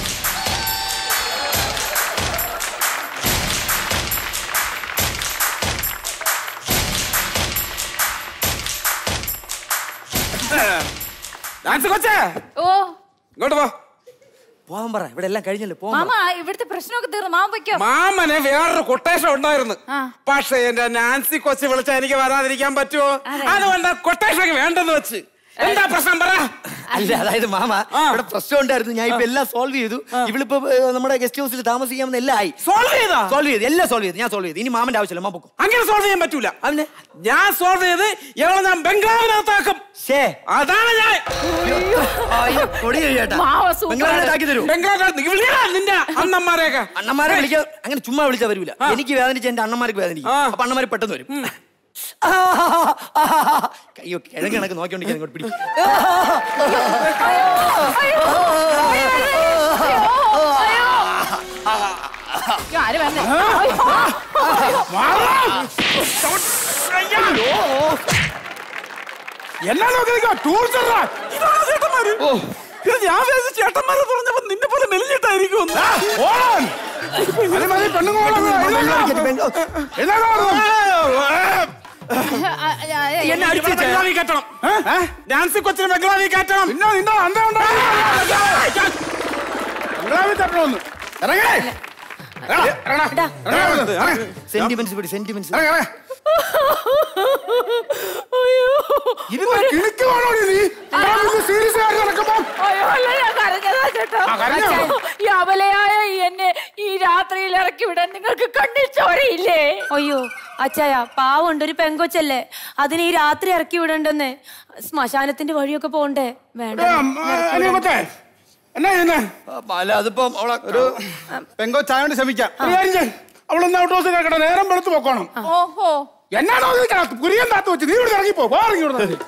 നാൻസി കൊച്ചേ ഓ ഇങ്ങോട്ട് പോ പോകാൻ പറ ഇവിടെ എല്ലാം കഴിഞ്ഞല്ലോ പോകാൻ മാമ ഇവിടുത്തെ പ്രശ്നമൊക്കെ തീർന്നു മാമ വയ്ക്കോ മാമന് വേറൊരു കൊട്ടേഷൻ ഉണ്ടായിരുന്നു പക്ഷെ എന്റെ നാൻസി കൊച്ചു വിളിച്ചാ എനിക്ക് വരാതിരിക്കാൻ പറ്റുമോ അതുകൊണ്ട് കൊട്ടേഷൻ വേണ്ടെന്ന് വെച്ച് എന്താ പ്രശ്നം പറ അല്ല അതായത് മാമ ഇവിടെ പ്രശ്നം ഉണ്ടായിരുന്നു ഞാൻ ഇപ്പൊ എല്ലാം സോൾവ് ചെയ്തു ഇവളിപ്പോ ഏ, നമ്മുടെ ഗസ്റ്റ് ഹൗസിൽ താമസിക്കാമെന്ന് എല്ലാം ആയി സോൾവ് ചെയ്താ സോൾവ് ചെയ്തു എല്ലാം സോൾവ് ചെയ്തു ഞാൻ സോൾവ് ചെയ്തു ഇനി മാമന്റെ ആവശ്യമില്ല മാ പൊക്കും അങ്ങനെ സോൾവ് ചെയ്യാൻ പറ്റൂല അവനെ ഞാൻ സോൾവ് ചെയ്ത് ഇവളെ ഞാൻ ബംഗ്ലാവിനകത്താക്കും ശേ അതാണ് ഞാൻ അയ്യോ, പൊടി ചേട്ടാ മാവ സൂപ്പർ ബംഗ്ലാവിനകത്താക്കി തരൂ ബംഗ്ലാവിനകത്ത് വിളിയാ നിന്റെ അണ്ണന്മാരെയൊക്കെ അണ്ണന്മാരെ വിളിക്കാൻ അങ്ങനെ ചുമ്മാ വിളിച്ചാൽ വരൂല എനിക്ക് വേദനിച്ച് എന്റെ അണ്ണന്മാർക്ക് വേദനിക്കും അപ്പൊ അണ്ണന്മാര് പെട്ടെന്ന് വരും അയ്യോ കിഴങ്ങ് കണക്ക് നോക്കിക്കൊണ്ടിരിക്കാൻ ഇങ്ങോട്ട് പിടി ആര് വന്നേ എന്നാ നോക്കി ടൂൾസറാ ഇതാണോ ചേട്ടന്മാര് ഇത് ഞാൻ വിചാരിച്ചു ചേട്ടന്മാരെ പറഞ്ഞപ്പോ നിന്നെ പോലെ മെലിഞ്ഞിട്ടായിരിക്കും എന്നെ അടിച്ചു ബംഗ്ലാവി കയറ്റണം നാൻസി കൊച്ചിന് ബംഗ്ലാവി കയറ്റണം പിന്നെ നിന്റെ അന്ത തട്ടണമെന്ന് ഇറങ്ങേ സെന്റിമെന്റ്സ് പിടി സെന്റിമെന്റ്സ് ഇരുന്ന് കിണിക്കുവാണോ നീ സീരിയസ് ആയിട്ട് നടക്കുമ്പോ അയ്യോ, അല്ല, ഞാൻ കരഞ്ഞതാ ചേട്ടാ. ആ, കരഞ്ഞോ? അച്ഛാ, ഈ അബലയായ ഈ എന്നെ ഈ രാത്രിയിൽ ഇറക്കി വിടാൻ നിങ്ങൾക്ക് കണ്ണിൽ ചോരയില്ലേ അയ്യോ അച്ചായ പാവുണ്ട് ഒരു പെങ്കൊച്ചല്ലേ അതിനെ ഈ രാത്രി ഇറക്കി വിടണ്ടെന്ന് ശ്മശാനത്തിന്റെ വഴിയൊക്കെ പോണ്ടേ വേണ്ട അനിയമത്തെ എന്നാ ചെയ്യുന്നേ അല്ല അതിപ്പം അവളെ ഒരു പെങ്കോ ചായ കൊണ്ട് ശ്രമിക്കാം ഒരു കാര്യം ചെയ്യ്. അവളൊന്ന് ഔട്ട് ഹൗസിൽ കിടക്കട്ടെ നേരം വെളുത്ത് പൊക്കോണം ഓഹോ എന്നാണോ കുരിയൻ താത്ത് വെച്ച് നീ ഇവിടെ ഇറങ്ങിപ്പോ ഇറങ്ങി ഇവിടെ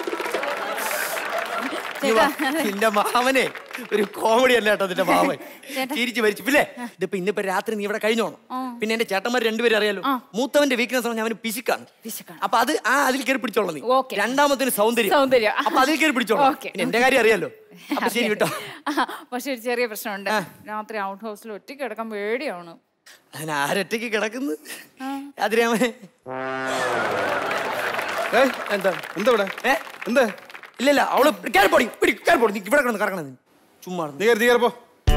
നിന്റെ മാമനെ ഒരു കോമഡി അല്ല കേട്ടോ നിന്റെ മാമൻ തിരിച്ചു വരിച്ചു പിന്നെ ഇതിപ്പോ ഇന്നിപ്പോ രാത്രി നീ ഇവിടെ കഴിഞ്ഞോണം പിന്നെ എന്റെ ചേട്ടന്മാർ രണ്ടുപേരും അറിയാലോ മൂത്തവന്റെ വീക്ക്നെസ് ആണ് അവന് പിശുക്കാണ് അപ്പൊ അത് ആ അതിൽ കയറി പിടിച്ചോളാം നീ Okay. രണ്ടാമത്തിന് സൗന്ദര്യം സൗന്ദര്യം. അപ്പൊ അതിൽ കയറി പിടിച്ചോളാം Okay. പിന്നെ എന്റെ കാര്യം അറിയാലോ അപ്പൊ ശരി കേട്ടോ പക്ഷെ ഒരു ചെറിയ പ്രശ്നമുണ്ട് രാത്രി ഔട്ട് ഹൗസിൽ ഒറ്റയ്ക്ക് കിടക്കാൻ പേടിയാണ് അതിന് ആരൊറ്റയ്ക്ക് കിടക്കുന്നു അതിരാമേ ഏയ്, എന്താ എന്താ ഇവിടെ ഏ എന്ത് ഇല്ലല്ല അവള് കയറി പോടി പിടി കയറി പോടി നീ ഇവിടെ കിടന്ന് കറങ്ങണ നീ ചുമ്മാ നീ കയറി നീ കയറിപ്പോ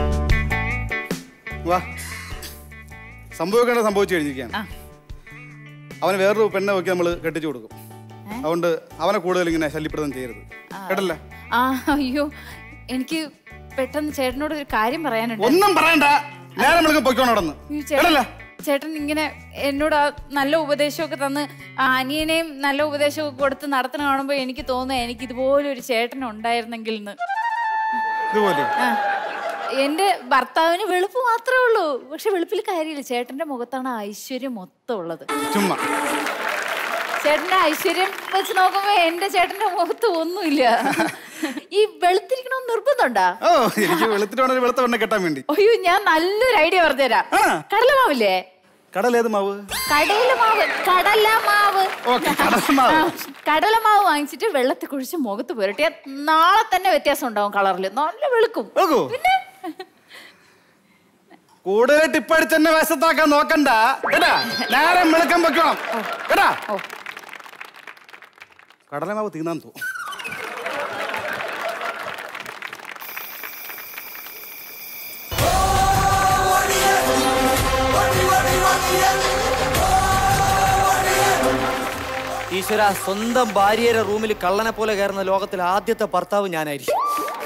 വാ സംഭവിക്കേണ്ട സംഭവിച്ചു കഴിഞ്ഞിരിക്കുകയാണ് അവന് വേറൊരു പെണ്ണെ നോക്കി നമ്മൾ കെട്ടിച്ചു കൊടുക്കും അതുകൊണ്ട് അവനെ കൂടുതൽ ഇങ്ങനെ ശല്യപ്പെടുത്താൻ ചെയ്യരുത് കേട്ടല്ലേ ആ അയ്യോ എനിക്ക് പെട്ടെന്ന് ചേട്ടനോട് ഒരു കാര്യം പറയാനുണ്ട് ഒന്നും പറയണ്ട നേരം വിളിക്കാൻ പൊയ്ക്കോണം അവിടെ ഈ ചേട്ടൻ ചേട്ടൻ ഇങ്ങനെ എന്നോട് ആ നല്ല ഉപദേശമൊക്കെ തന്ന് ആ അനിയനെയും നല്ല ഉപദേശമൊക്കെ കൊടുത്ത് നടത്തണ കാണുമ്പോൾ എനിക്ക് തോന്നുക എനിക്ക് ഇതുപോലെ ഒരു ചേട്ടൻ ഉണ്ടായിരുന്നെങ്കിൽ എന്ന് ഇതുപോലെ ആ. എന്റെ ഭർത്താവിന് വെളുപ്പ് മാത്രമേ ഉള്ളൂ പക്ഷെ വെളുപ്പിൽ കാര്യമില്ല ചേട്ടന്റെ മുഖത്താണ് ആ ഐശ്വര്യം മൊത്തം ഉള്ളത് ചുമ്മാ ചേട്ടന്റെ ഐശ്വര്യം വെച്ച് നോക്കുമ്പോ എന്റെ ചേട്ടന്റെ മുഖത്ത് ഒന്നുമില്ല ഈ വെളുത്തിരിക്കണമെന്ന് നിർബന്ധമുണ്ടാ ഓ എനിക്ക് വെളുത്തിട്ട് വേണം ഒരു വെളുത്ത പെണ്ണെ കെട്ടാൻ വേണ്ടി അയ്യോ ഞാൻ നല്ലൊരു ഐഡിയ പറഞ്ഞുതരാം കടലമാവില്ലേ കടലേത് മാവ് കടലമാവ് കടലമാവ് ഓക്കെ കടലമാവ് ആ, കടലമാവ് വാങ്ങിച്ചിട്ട് വെള്ളത്തിൽ കുഴിച്ച് മുഖത്ത് പുരട്ടിയാൽ നാളെ തന്നെ വ്യത്യാസം ഉണ്ടാവും കളറിൽ നല്ല വെളുക്കും നോക്കൂ കൂടുതൽ ടിപ്പടിച്ച് എന്നെ വശത്താക്കാൻ നോക്കണ്ട കേട്ടാ നേരം വെളുക്കാൻ വെക്കണം കേട്ടാ കടലമാവ് തീർന്നാൻ തോ ഈശ്വര സ്വന്തം ഭാര്യയുടെ റൂമിൽ കള്ളനെ പോലെ കയറുന്ന ലോകത്തിൽ ആദ്യത്തെ ഭർത്താവ് ഞാനായിരിക്കും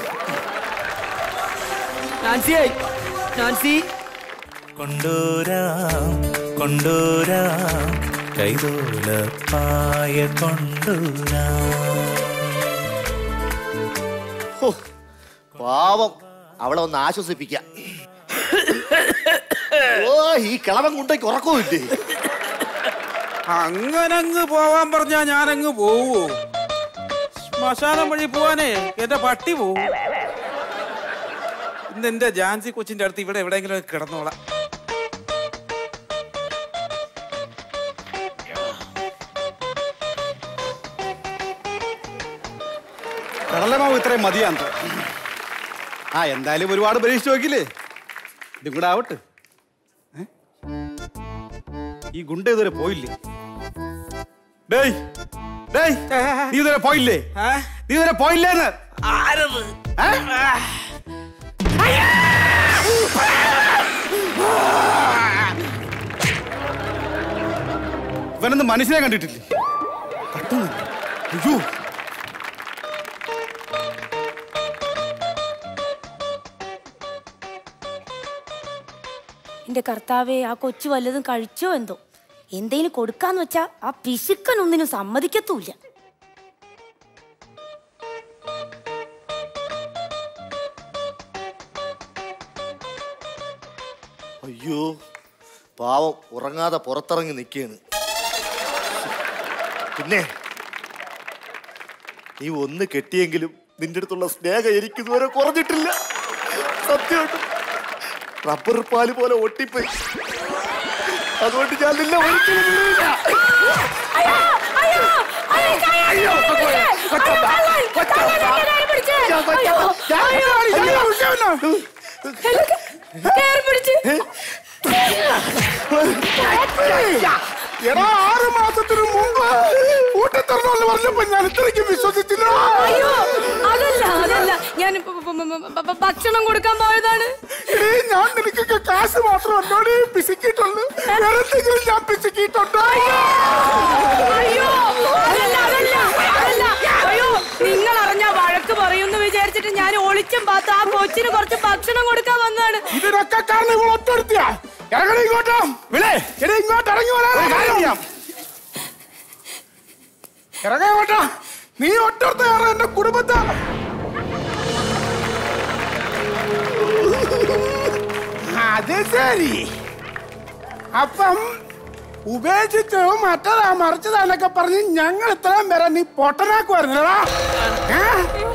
നാൻസിയായി നാൻസി കൊണ്ടോരാം കൊണ്ടോരാം കൈതോലപ്പായ കൊണ്ടോരാം ഹോ, പാവം അവളെ ഒന്ന് ആശ്വസിപ്പിക്കാം ഓ ഈ കിളവൻ കുണ്ടയ്ക്ക് ഉറക്കമില്ലേ അങ്ങനങ്ങ് പോവാൻ പറഞ്ഞാ ഞാനങ്ങ് പോവോ ശ്മശാനം വഴി പോവാനേ എന്റെ പട്ടി പോവും ഇന്ന് എന്റെ ജാൻസി കൊച്ചിന്റെ അടുത്ത് ഇവിടെ എവിടെയെങ്കിലും ഒക്കെ കിടന്നോളാം കടലമാവ് ഇത്രയും മതിയാന്ന് തോ. ആ എന്തായാലും ഒരുപാട് പരീക്ഷിച്ച് നോക്കില്ലേ ഇതും കൂടെ ആവട്ടെ ഏ? ഈ ഗുണ്ട ഇതുവരെ പോയില്ലേ ഡേയ് ഡേയ് നീ ഇതുവരെ പോയില്ലേ നീ ഇതുവരെ പോയില്ലേന്ന് ആരത് ഇവനൊന്നും മനുഷ്യനെ കണ്ടിട്ടില്ലേ കട്ടുന്നു അയ്യോ എന്റെ കർത്താവെ ആ കൊച്ചു വല്ലതും കഴിച്ചോ എന്തോ എന്തേലും കൊടുക്കാന്ന് വെച്ചാ ആ പിശുക്കൻ ഒന്നിനും സമ്മതിക്കത്തൂല്ല അയ്യോ പാവം ഉറങ്ങാതെ പുറത്തിറങ്ങി നിൽക്കുകയാണ് പിന്നെ നീ ഒന്ന് കെട്ടിയെങ്കിലും നിന്റെ അടുത്തുള്ള സ്നേഹം എനിക്ക് ഇതുവരെ കുറഞ്ഞിട്ടില്ല സത്യമായിട്ട് റബ്ബർ പാല് പോലെ ഒട്ടിപ്പോയി അതുകൊണ്ട് ഞാൻ നിന്നെ ഒരിക്കലും വിടില്ല. അയ്യോ, കൊച്ചമ്മ, കൊച്ചമ്മ. ഞാൻ കൊച്ചമ്മ. എടാ ആറ് മാസത്തിന് മുമ്പ് കൂട്ടിത്തരണമെന്ന് പറഞ്ഞപ്പോ ഞാൻ ഇത്രയ്ക്ക് വിശ്വസിച്ചില്ല അയ്യോ അതല്ല അതല്ല ഞാൻ പ- പ- പ- പ- പ- ഭക്ഷണം കൊടുക്കാൻ പോയതാണ് ഏയ് ഞാൻ നിനക്കൊക്കെ കാശ് മാത്രം എന്നോട് പിശുക്കിയിട്ടുള്ളൂ വേറെ എന്തെങ്കിലും ഞാൻ പിശുക്കിയിട്ടുണ്ടോ അയ്യോ അതല്ല അതല്ല അതല്ല അയ്യോ നിങ്ങൾ അറിഞ്ഞ വഴക്ക് പറയുമെന്ന് വിചാരിച്ചിട്ട് ഞാൻ ഒളിച്ചും പാത്ത് ആ കൊച്ചിന് കുറച്ച് ഭക്ഷണം കൊടുക്കാൻ വന്നതാണ് ഇതിനൊക്കെ കാരണം ഇവൾ ഒറ്റടുത്തിയാ ഇറങ്ങണ ഇങ്ങോട്ടോ വിളേ എടാ ഇങ്ങോട്ട് ഇറങ്ങി വരാനാ കാര്യം ഇറങ്ങാ ഇങ്ങോട്ടാ നീ ഒറ്റടുത്ത കാരണം എന്റെ കുടുംബത്തെ അത് ശരി അപ്പം ഉപേക്ഷിച്ചു മറ്റതാ മറിച്ചതാന്നൊക്കെ പറഞ്ഞ് ഞങ്ങൾ ഇത്രയും പേരെ നീ പൊട്ടനാക്കുവായിരുന്നല്ലടാ ഏ?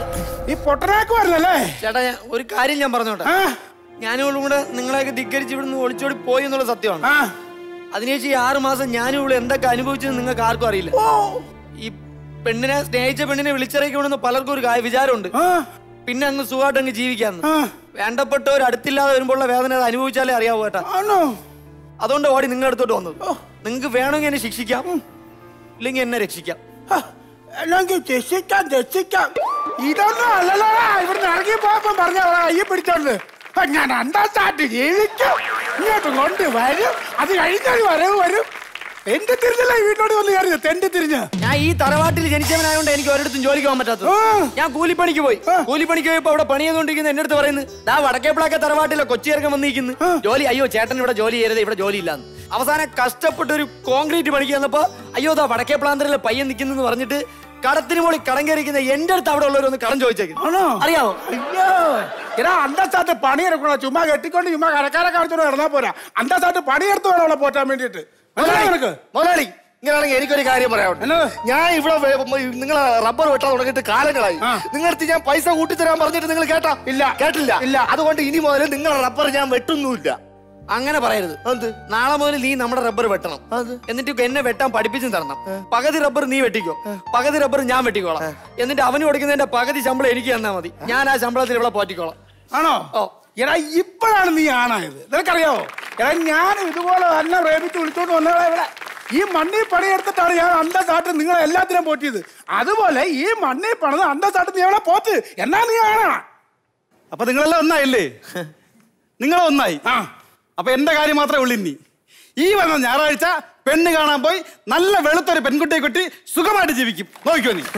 നീ പൊട്ടനാക്കുവായിരുന്നല്ലേ ചേട്ടാ ഞാൻ ഒരു കാര്യം ഞാൻ പറഞ്ഞോട്ടെ ഞാനും കൂടെ നിങ്ങളെയൊക്കെ ധിക്കരിച്ച് ഇവിടുന്ന് ഒളിച്ചോടി പോയി എന്നുള്ള സത്യമാണ് അതിനുശേഷം ഈ ആറു മാസം ഞാനും ഇവിടെ എന്തൊക്കെ അനുഭവിച്ചെന്ന് നിങ്ങൾക്ക് ആർക്കും അറിയില്ല ഈ പെണ്ണിനെ സ്നേഹിച്ച പെണ്ണിനെ വിളിച്ചിറക്കണമെന്ന് പലർക്കും ഒരു കാ- വിചാരമുണ്ട് പിന്നെ അങ്ങ് സുഖമായിട്ട് അങ്ങ് ജീവിക്കാന്ന് വേണ്ടപ്പെട്ടവർ അടുത്തില്ലാതെ വരുമ്പോഴുള്ള വേദന അത് അനുഭവിച്ചാലേ അറിയാവൂ കേട്ടാ അതുകൊണ്ട് ഓടി നിങ്ങളുടെ അടുത്തോട്ട് വന്നത് നിങ്ങൾക്ക് വേണമെങ്കിൽ എന്നെ ശിക്ഷിക്കാം ഇല്ലെങ്കിൽ എന്നെ രക്ഷിക്കാം അല്ലെങ്കിൽ രക്ഷിക്കാം രക്ഷിക്കാം ഇതൊന്നും അല്ലല്ലോ ഇവിടുന്ന് ഇറങ്ങി പോയപ്പോ പറഞ്ഞ കയ്യെ പിടിച്ചോണ്ട് അപ്പൊ ഞാൻ അണ്ടാത്താട്ട് ജീവിക്കും ഇങ്ങോട്ട് കൊണ്ട് വരും അത് കഴിഞ്ഞാൽ വരവ് വരും എന്റെ തിരിഞ്ഞല്ല ഈ വീട്ടോട് വന്ന് കയറിയത് തെണ്ടി തിരിഞ്ഞ് ഞാൻ ഈ തറവാട്ടിൽ ജനിച്ചവനായോണ്ട് എനിക്ക് ഒരിടത്തും ജോലിക്ക് പോകാൻ പറ്റാത്തത് ഞാൻ കൂലിപ്പണിക്ക് പോയി കൂലിപ്പണിക്ക് പോയപ്പോ അവിടെ പണി ചെയ്തോണ്ടിരിക്കുന്ന എന്റെ അടുത്ത് പറയുന്നത് ദാ വടക്കേപ്പിളൊക്കെ തറവാട്ടിലെ കൊച്ചിയിറക്കം വന്നിരിക്കുന്നു ജോലി അയ്യോ ചേട്ടൻ ഇവിടെ ജോലി ചെയ്യരുത് ഇവിടെ ജോലി ഇല്ലാന്ന് അവസാനം കഷ്ടപ്പെട്ട് ഒരു കോൺക്രീറ്റ് പണിക്ക് വന്നപ്പോ അയ്യോ ദാ വടക്കേപ്പിളാന്തരയിലെ പയ്യൻ നിൽക്കുന്നു പറഞ്ഞിട്ട് കടത്തിന് മോളി കടം കയറിക്കുന്ന എന്റെ അടുത്ത് അവിടെ ഉള്ളവരൊന്ന് കടം ചോദിച്ചേക്കുന്നു അറിയാമോ അയ്യോ എടാ അന്തസ്ഥാട്ട് പണിയെടുക്കണോ ചുമ്മാ കെട്ടിക്കൊണ്ട് ചുമ്മാ കടക്കാരെ കാണിച്ചോണ്ട് നടന്നാ പോരാ അന്തസ്ഥാട്ട് പണിയെടുത്ത് വേണം അവളെ പോറ്റാൻ വേണ്ടിട്ട് നിനക്ക് മുതലാളി ഇങ്ങനെയാണെങ്കിൽ എനിക്കൊരു കാര്യം പറയാനുണ്ട് ഞാൻ ഇവിടെ നിങ്ങൾ റബ്ബർ വെട്ടാൻ തുടങ്ങിയിട്ട് കാലങ്ങളായി നിങ്ങളടുത്ത് ഞാൻ പൈസ കൂട്ടിത്തരാൻ പറഞ്ഞിട്ട് നിങ്ങൾ കേട്ടാ ഇല്ല കേട്ടില്ല ഇല്ല അതുകൊണ്ട് ഇനി മുതൽ നിങ്ങളെ റബ്ബർ ഞാൻ വെട്ടുന്നുമില്ല അങ്ങനെ പറയരുത് നാളെ മുതൽ നീ നമ്മുടെ റബ്ബർ വെട്ടണം എന്നിട്ട് എന്നെ വെട്ടാൻ പഠിപ്പിച്ചും തരണം പകുതി റബ്ബർ നീ വെട്ടിക്കോ പകുതി റബ്ബർ ഞാൻ വെട്ടിക്കോളാം എന്നിട്ട് അവന് കൊടുക്കുന്നതിന്റെ പകുതി ശമ്പളം എനിക്ക് തന്നാ മതി ഞാൻ ആ ശമ്പളത്തിൽ ഇവിടെ പോറ്റിക്കോളാം ആണോ ഓ എടാ ഇപ്പോഴാണ് നീ ആണായത് നിനക്കറിയാവോ എടാ ഞാൻ ഇതുപോലെ തന്നെ പ്രേമിച്ച് വിളിച്ചോണ്ട് വന്നതാ ഇവിടെ ഈ മണ്ണിൽ പണിയെടുത്തിട്ടാണ് ഞാൻ അന്തസ്സാട്ട് നിങ്ങളെ എല്ലാത്തിനും പോറ്റിയത് അതുപോലെ ഈ മണ്ണിൽ പണിത് അന്തസ്സാട്ട് നീ അവളെ പോത്ത് എന്നാ നീ ആണാ അപ്പൊ നിങ്ങളെല്ലാം ഒന്നായില്ലേ നിങ്ങൾ ഒന്നായി അപ്പൊ എന്റെ കാര്യം മാത്രമേ ഉള്ളൂ ഇനി ഈ വന്ന ഞായറാഴ്ച പെണ്ണ് കാണാൻ പോയി നല്ല വെളുത്തൊരു പെൺകുട്ടിയെ കുട്ടി സുഖമായിട്ട് ജീവിക്കും നോക്കിക്കോ നീ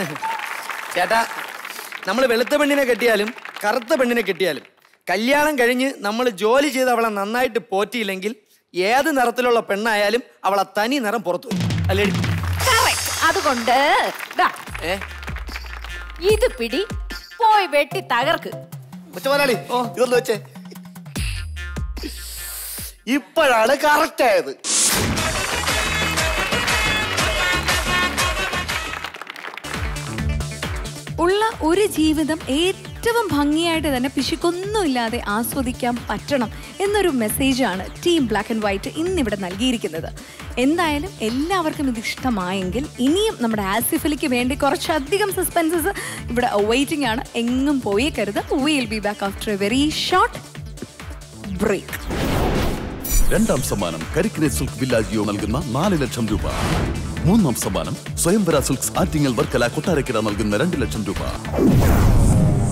ചേട്ടാ നമ്മൾ വെളുത്ത പെണ്ണിനെ കെട്ടിയാലും കറുത്ത പെണ്ണിനെ കെട്ടിയാലും കല്യാണം കഴിഞ്ഞ് നമ്മൾ ജോലി ചെയ്ത് അവളെ നന്നായിട്ട് പോറ്റിയില്ലെങ്കിൽ ഏത് നിറത്തിലുള്ള പെണ്ണായാലും അവളെ തനി നിറം പുറത്തു വരും അല്ലേ Correct. അതുകൊണ്ട് ദാ, ഏ ഇത് പിടി പോയി വെട്ടി തകർക്ക് മുതലാളി ഇതൊന്ന് വെച്ചേ ഇപ്പോഴാണ് കറക്റ്റ് ആയത് ഉള്ള ഒരു ജീവിതം ഏറ്റവും ഭംഗിയായിട്ട് തന്നെ പിശുക്കൊന്നുമില്ലാതെ ആസ്വദിക്കാൻ പറ്റണം എന്നൊരു മെസ്സേജാണ് ടീം ബ്ലാക്ക് ആൻഡ് വൈറ്റ് ഇന്നിവിടെ നൽകിയിരിക്കുന്നത് എന്തായാലും എല്ലാവർക്കും ഇത് ഇഷ്ടമായെങ്കിൽ ഇനിയും നമ്മുടെ ആസിഫലിക്ക് വേണ്ടി കുറച്ചധികം സസ്പെൻസസ് ഇവിടെ വെയിറ്റിംഗ് ആണ് എങ്ങും പോയേക്കരുത് will be back after a very short break രണ്ടാം സമ്മാനം കരിക്കിനെ സിൽക്ക് വില്ലാജിയോ നൽകുന്ന നാല് ലക്ഷം രൂപ മൂന്നാം സമ്മാനം സ്വയംവര സിൽക്സ് ആറ്റിങ്ങൽ വർക്കല കൊട്ടാരക്കര നൽകുന്ന രണ്ട് ലക്ഷം രൂപ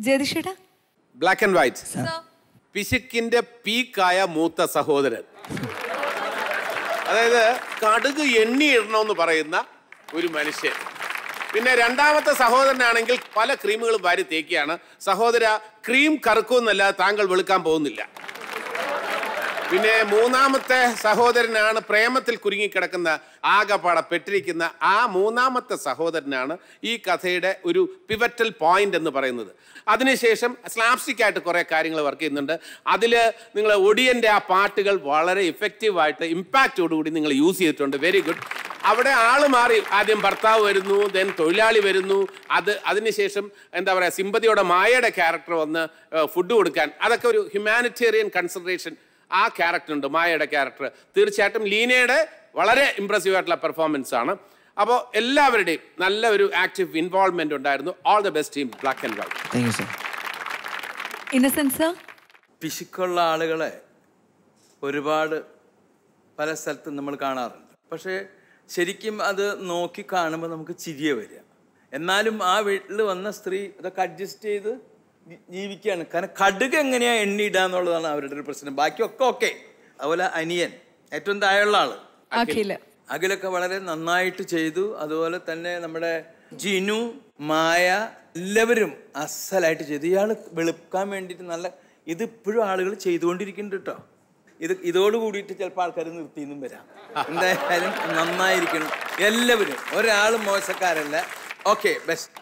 ജയതിഷേട്ടാ ബ്ലാക്ക് ആൻഡ് വൈറ്റ് പിശുക്കിന്റെ പീക്കായ മൂത്ത സഹോദരൻ അതായത് കടുക് എണ്ണിയിടണമെന്ന് പറയുന്ന ഒരു മനുഷ്യൻ പിന്നെ രണ്ടാമത്തെ സഹോദരനാണെങ്കിൽ പല ക്രീമുകളും വാരി തേക്കിയാണ് സഹോദര ക്രീം കറുക്കുമെന്നല്ല താങ്കൾ വെളുക്കാൻ പോകുന്നില്ല പിന്നെ മൂന്നാമത്തെ സഹോദരനാണ് പ്രേമത്തിൽ കുരുങ്ങിക്കിടക്കുന്ന ആകപ്പാട പെട്ടിരിക്കുന്ന ആ മൂന്നാമത്തെ സഹോദരനാണ് ഈ കഥയുടെ ഒരു പിവറ്റൽ പോയിന്റ് എന്ന് പറയുന്നത് അതിനുശേഷം സ്ലാപ്സ്റ്റിക് ആയിട്ട് കുറേ കാര്യങ്ങൾ വർക്ക് ചെയ്യുന്നുണ്ട് അതിൽ നിങ്ങൾ ഒടിയൻ്റെ ആ പാട്ടുകൾ വളരെ ഇഫക്റ്റീവായിട്ട് ഇമ്പാക്റ്റോടുകൂടി നിങ്ങൾ യൂസ് ചെയ്തിട്ടുണ്ട് വെരി ഗുഡ് അവിടെ ആള് മാറി ആദ്യം ഭർത്താവ് വരുന്നു ദെൻ തൊഴിലാളി വരുന്നു അത് അതിനുശേഷം എന്താ പറയുക സിമ്പതിയോടെ മായയുടെ ക്യാരക്ടർ വന്ന് ഫുഡ് കൊടുക്കാൻ അതൊക്കെ ഒരു ഹ്യൂമാനിറ്റേറിയൻ കൺസിഡറേഷൻ ആ ക്യാരക്ടർ ഉണ്ട് മായയുടെ ക്യാരക്ടർ തീർച്ചയായിട്ടും ലീനയുടെ വളരെ ഇമ്പ്രസീവ് ആയിട്ടുള്ള പെർഫോമൻസ് ആണ് അപ്പോൾ എല്ലാവരുടെയും നല്ല ഒരു ആക്റ്റീവ് ഇൻവോൾവ്മെന്റ് ഉണ്ടായിരുന്നു all the best team black and white thank you sir innocence പിശുക്കുള്ള ആളുകളെ ഒരുപാട് പല സ്ഥലത്തും നമ്മൾ കാണാറുണ്ട് പക്ഷേ ശരിക്കും അത് നോക്കി കാണുമ്പോൾ നമുക്ക് ചിരിയെ വരിക എന്നാലും ആ വീട്ടിൽ വന്ന സ്ത്രീ അതൊക്കെ അഡ്ജസ്റ്റ് ചെയ്ത് ജി- ജീവിക്കുകയാണ് കാരണം കടുക് എങ്ങനെയാ എണ്ണിയിടുക എന്നുള്ളതാണ് അവരുടെ ഒരു പ്രശ്നം ബാക്കിയൊക്കെ ഓക്കെ അതുപോലെ അനിയൻ ഏറ്റവും താഴെയുള്ള ആള് അഖില് അഖിലൊക്കെ വളരെ നന്നായിട്ട് ചെയ്തു അതുപോലെ തന്നെ നമ്മുടെ ജിനു മായ എല്ലാവരും അസലായിട്ട് ചെയ്തു ഇയാൾ വെളുക്കാൻ വേണ്ടിയിട്ട് നല്ല ഇത് ഇപ്പോഴും ആളുകൾ ചെയ്തുകൊണ്ടിരിക്കുന്നുണ്ട് കേട്ടോ ഇത് ഇതോട് കൂടിയിട്ട് ചിലപ്പോൾ ആൾക്കാർ നിർത്തിയെന്നും വരാം എന്തായാലും നന്നായിരിക്കണം എല്ലാവരും ഒരാളും മോശക്കാരല്ല ഓക്കെ ബെസ്റ്റ്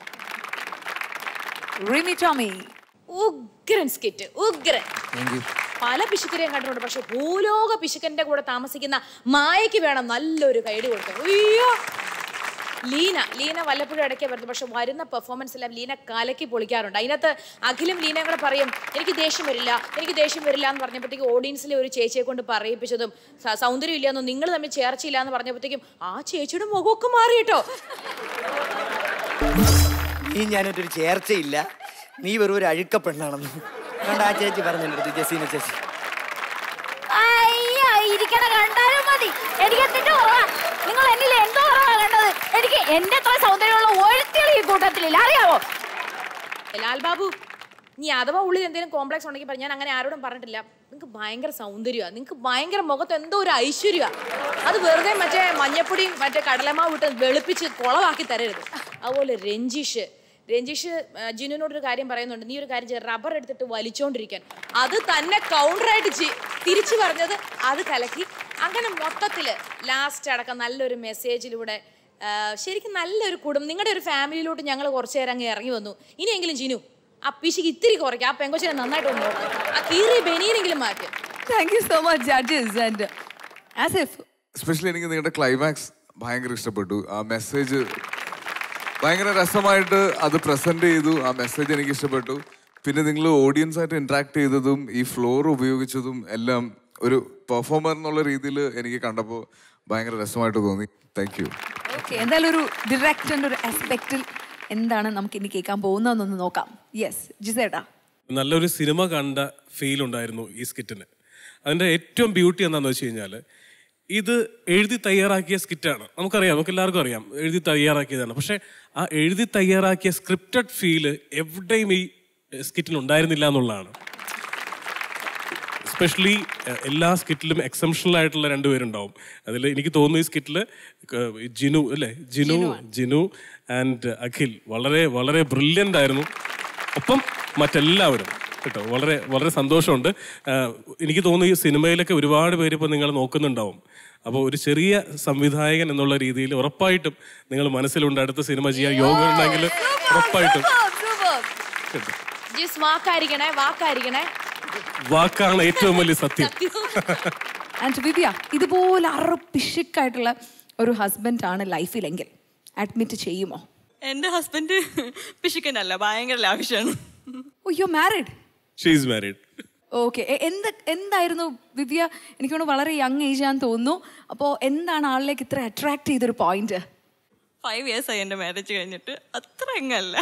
റിമി ടോമി ഉഗ്രൻ സ്കിറ്റ് ഉഗ്രൻ താങ്ക് യു പല പിശുക്കരെയും കണ്ടിട്ടുണ്ട് പക്ഷെ ഭൂലോക പിശുക്കന്റെ കൂടെ താമസിക്കുന്ന മായയ്ക്ക് വേണം നല്ലൊരു കൈഡ് കൊടുക്കാൻ അയ്യോ ലീന ലീന വല്ലപ്പോഴും ഇടയ്ക്ക് വരുന്നു പക്ഷെ വരുന്ന പെർഫോമൻസ് എല്ലാം ലീന കലക്കി പൊളിക്കാറുണ്ട് അതിനകത്ത് അഖിലും ലീനയും കൂടെ പറയും എനിക്ക് ദേഷ്യം വരില്ല എനിക്ക് ദേഷ്യം വരില്ല എന്ന് പറഞ്ഞപ്പോഴത്തേക്ക് ഓഡിയൻസിലെ ഒരു ചേച്ചിയെ കൊണ്ട് പറയിപ്പിച്ചതും സ- സൗന്ദര്യം ഇല്ലാന്നും നിങ്ങൾ തമ്മിൽ ചേർച്ചയില്ല എന്ന് പറഞ്ഞപ്പോഴത്തേക്കും ആ ചേച്ചിയുടെ മുഖമൊക്കെ മാറി കേട്ടോ നീ ഞാനൊരു ചേർച്ചയില്ല നീ വെറും ഒരു അഴുക്ക പെണ്ണാണെന്ന് കണ്ട ആ ചേച്ചി പറഞ്ഞു എൻ്റെ അടുത്ത് ജസീന ചേച്ചി അയ്യോ ഇരിക്കണ കണ്ടാലും മതി എനിക്ക് എന്തിന്റെ കുറവാ നിങ്ങൾ എന്നിൽ എന്തോ കുറവാ കണ്ടത് എനിക്ക് എന്റെ അത്ര സൗന്ദര്യമുള്ള ഒരുത്തികൾ ഈ കൂട്ടത്തിലില്ല അറിയാവോ ലാൽ ബാബു നീ അഥവാ ഉള്ളിൽ എന്തെങ്കിലും കോംപ്ലക്സ് ഉണ്ടെങ്കിൽ പറഞ്ഞു ഞാൻ അങ്ങനെ ആരോടും പറഞ്ഞിട്ടില്ല നിങ്ങൾക്ക് ഭയങ്കര സൗന്ദര്യമാണ് നിങ്ങൾക്ക് ഭയങ്കര മുഖത്ത് എന്തോ ഒരു ഐശ്വര്യമാണ് അത് വെറുതെ മറ്റേ മഞ്ഞപ്പൊടിയും മറ്റേ കടലമാവ് ഇട്ട് വെളുപ്പിച്ച് കുളവാക്കി തരരുത് അതുപോലെ രഞ്ജീഷ് രഞ്ജീഷ് ആ, ജിനുവിനോടൊരു കാര്യം പറയുന്നുണ്ട് നീ ഒരു കാര്യം ചെയ്യ റബ്ബർ എടുത്തിട്ട് വലിച്ചോണ്ടിരിക്കാൻ അത് തന്നെ കൗണ്ടറായിട്ട് ചി- തിരിച്ചു പറഞ്ഞത് അത് കലക്കി അങ്ങനെ മൊത്തത്തില് ലാസ്റ്റ് അടക്കം നല്ലൊരു മെസ്സേജിലൂടെ ആ, ശരിക്കും നല്ലൊരു കുടുംബം നിങ്ങളുടെ ഒരു ഫാമിലിയിലോട്ട് ഞങ്ങൾ കുറച്ചു നേരം അങ്ങ് ഇറങ്ങി വന്നു ഇനിയെങ്കിലും ജിനു ആ പിശിക്ക് ഇത്തിരി കുറയ്ക്കുക ആ പെങ്കൊച്ചിനെ നന്നായിട്ട് ഒന്ന് നോക്ക് ആ കീറി ബനിയനെങ്കിലും മാറ്റി thank you so much judges and as if especially എനിക്ക് നിങ്ങളുടെ ക്ലൈമാക്സ് ഭയങ്കര ഇഷ്ടപ്പെട്ടു ആ മെസ്സേജ് ഭയങ്കര രസമായിട്ട് അത് പ്രസന്റ് ചെയ്തു ആ മെസ്സേജ് എനിക്ക് ഇഷ്ടപ്പെട്ടു പിന്നെ നിങ്ങൾ ഓഡിയൻസ് ആയിട്ട് ഇന്ററാക്ട് ചെയ്തതും ഈ ഫ്ലോർ ഉപയോഗിച്ചതും എല്ലാം ഒരു പെർഫോമർ എന്നുള്ള രീതിയിൽ എനിക്ക് കണ്ടപ്പോൾ ഭയങ്കര രസമായിട്ട് തോന്നി താങ്ക് യു ഓക്കെ എന്തായാലും ഒരു ഡിറക്ടറിന്റെ ഒരു ആസ്പെക്റ്റിൽ എന്താണ് നമുക്ക് ഇനി കേൾക്കാൻ പോകുന്നതെന്നൊന്ന് നോക്കാം യെസ് ജിസേട്ടാ നല്ലൊരു സിനിമ കണ്ട ഫീൽ ഉണ്ടായിരുന്നു ഈ സ്കിറ്റിന് അതിൻ്റെ ഏറ്റവും ബ്യൂട്ടി എന്താണെന്ന് വെച്ച് കഴിഞ്ഞാൽ ഇത് എഴുതി തയ്യാറാക്കിയ സ്കിറ്റാണ് നമുക്കറിയാം നമുക്ക് എല്ലാവർക്കും അറിയാം എഴുതി തയ്യാറാക്കിയതാണ് പക്ഷേ ആ എഴുതി തയ്യാറാക്കിയ സ്ക്രിപ്റ്റഡ് ഫീല് എവിടെയും ഈ സ്കിറ്റിൽ ഉണ്ടായിരുന്നില്ല എന്നുള്ളതാണ് എസ്പെഷ്യലി എല്ലാ സ്കിറ്റിലും എക്സംഷണൽ ആയിട്ടുള്ള രണ്ടുപേരുണ്ടാവും അതിൽ എനിക്ക് തോന്നുന്നു ഈ സ്കിറ്റിൽ ജിനു അല്ലേ ജിനു ജിനു ആൻഡ് അഖിൽ വളരെ വളരെ ബ്രില്യൻ്റ് ആയിരുന്നു ഒപ്പം മറ്റെല്ലാവരും കേട്ടോ വളരെ വളരെ സന്തോഷമുണ്ട് ആ, എനിക്ക് തോന്നുന്നു ഈ സിനിമയിലൊക്കെ ഒരുപാട് പേര് ഇപ്പോൾ നിങ്ങൾ നോക്കുന്നുണ്ടാവും അപ്പോൾ ഒരു ചെറിയ സംവിധായകൻ എന്നുള്ള രീതിയിൽ ഉറപ്പായിട്ടും നിങ്ങൾ മനസ്സിലുണ്ട് അടുത്ത സിനിമ ചെയ്യാൻ യോഗ ഉണ്ടെങ്കിൽ ഉറപ്പായിട്ടും കേട്ടോ. ജിസ് വാക്കായിരിക്കണേ വാക്കായിരിക്കണേ വാക്കാണ് ഏറ്റവും വലിയ സത്യം ആൻഡ് വിദ്യ ഇതുപോലെ അറുപിഷിക്കായിട്ടുള്ള ഒരു ഹസ്ബൻഡ് ആണ് ലൈഫിലെങ്കിൽ അഡ്മിറ്റ് ചെയ്യുമോ എന്റെ ഹസ്ബൻഡ് പിശുക്കനല്ല ഭയങ്കര ലാവിഷാണ് oh you married she's married okay എന്ത് എന്തായിരുന്നു ദിവ്യ എനിക്ക് തോന്നുന്നു വളരെ യങ് ഏജ് ആണെന്ന് തോന്നുന്നു അപ്പോൾ എന്താണ് ആളിലേക്ക് ഇത്ര അട്രാക്ട് ചെയ്തൊരു പോയിന്റ് ഫൈവ് ഇയേഴ്സ് ആയി എന്റെ മാരേജ് കഴിഞ്ഞിട്ട് അത്ര എങ്ങല്ല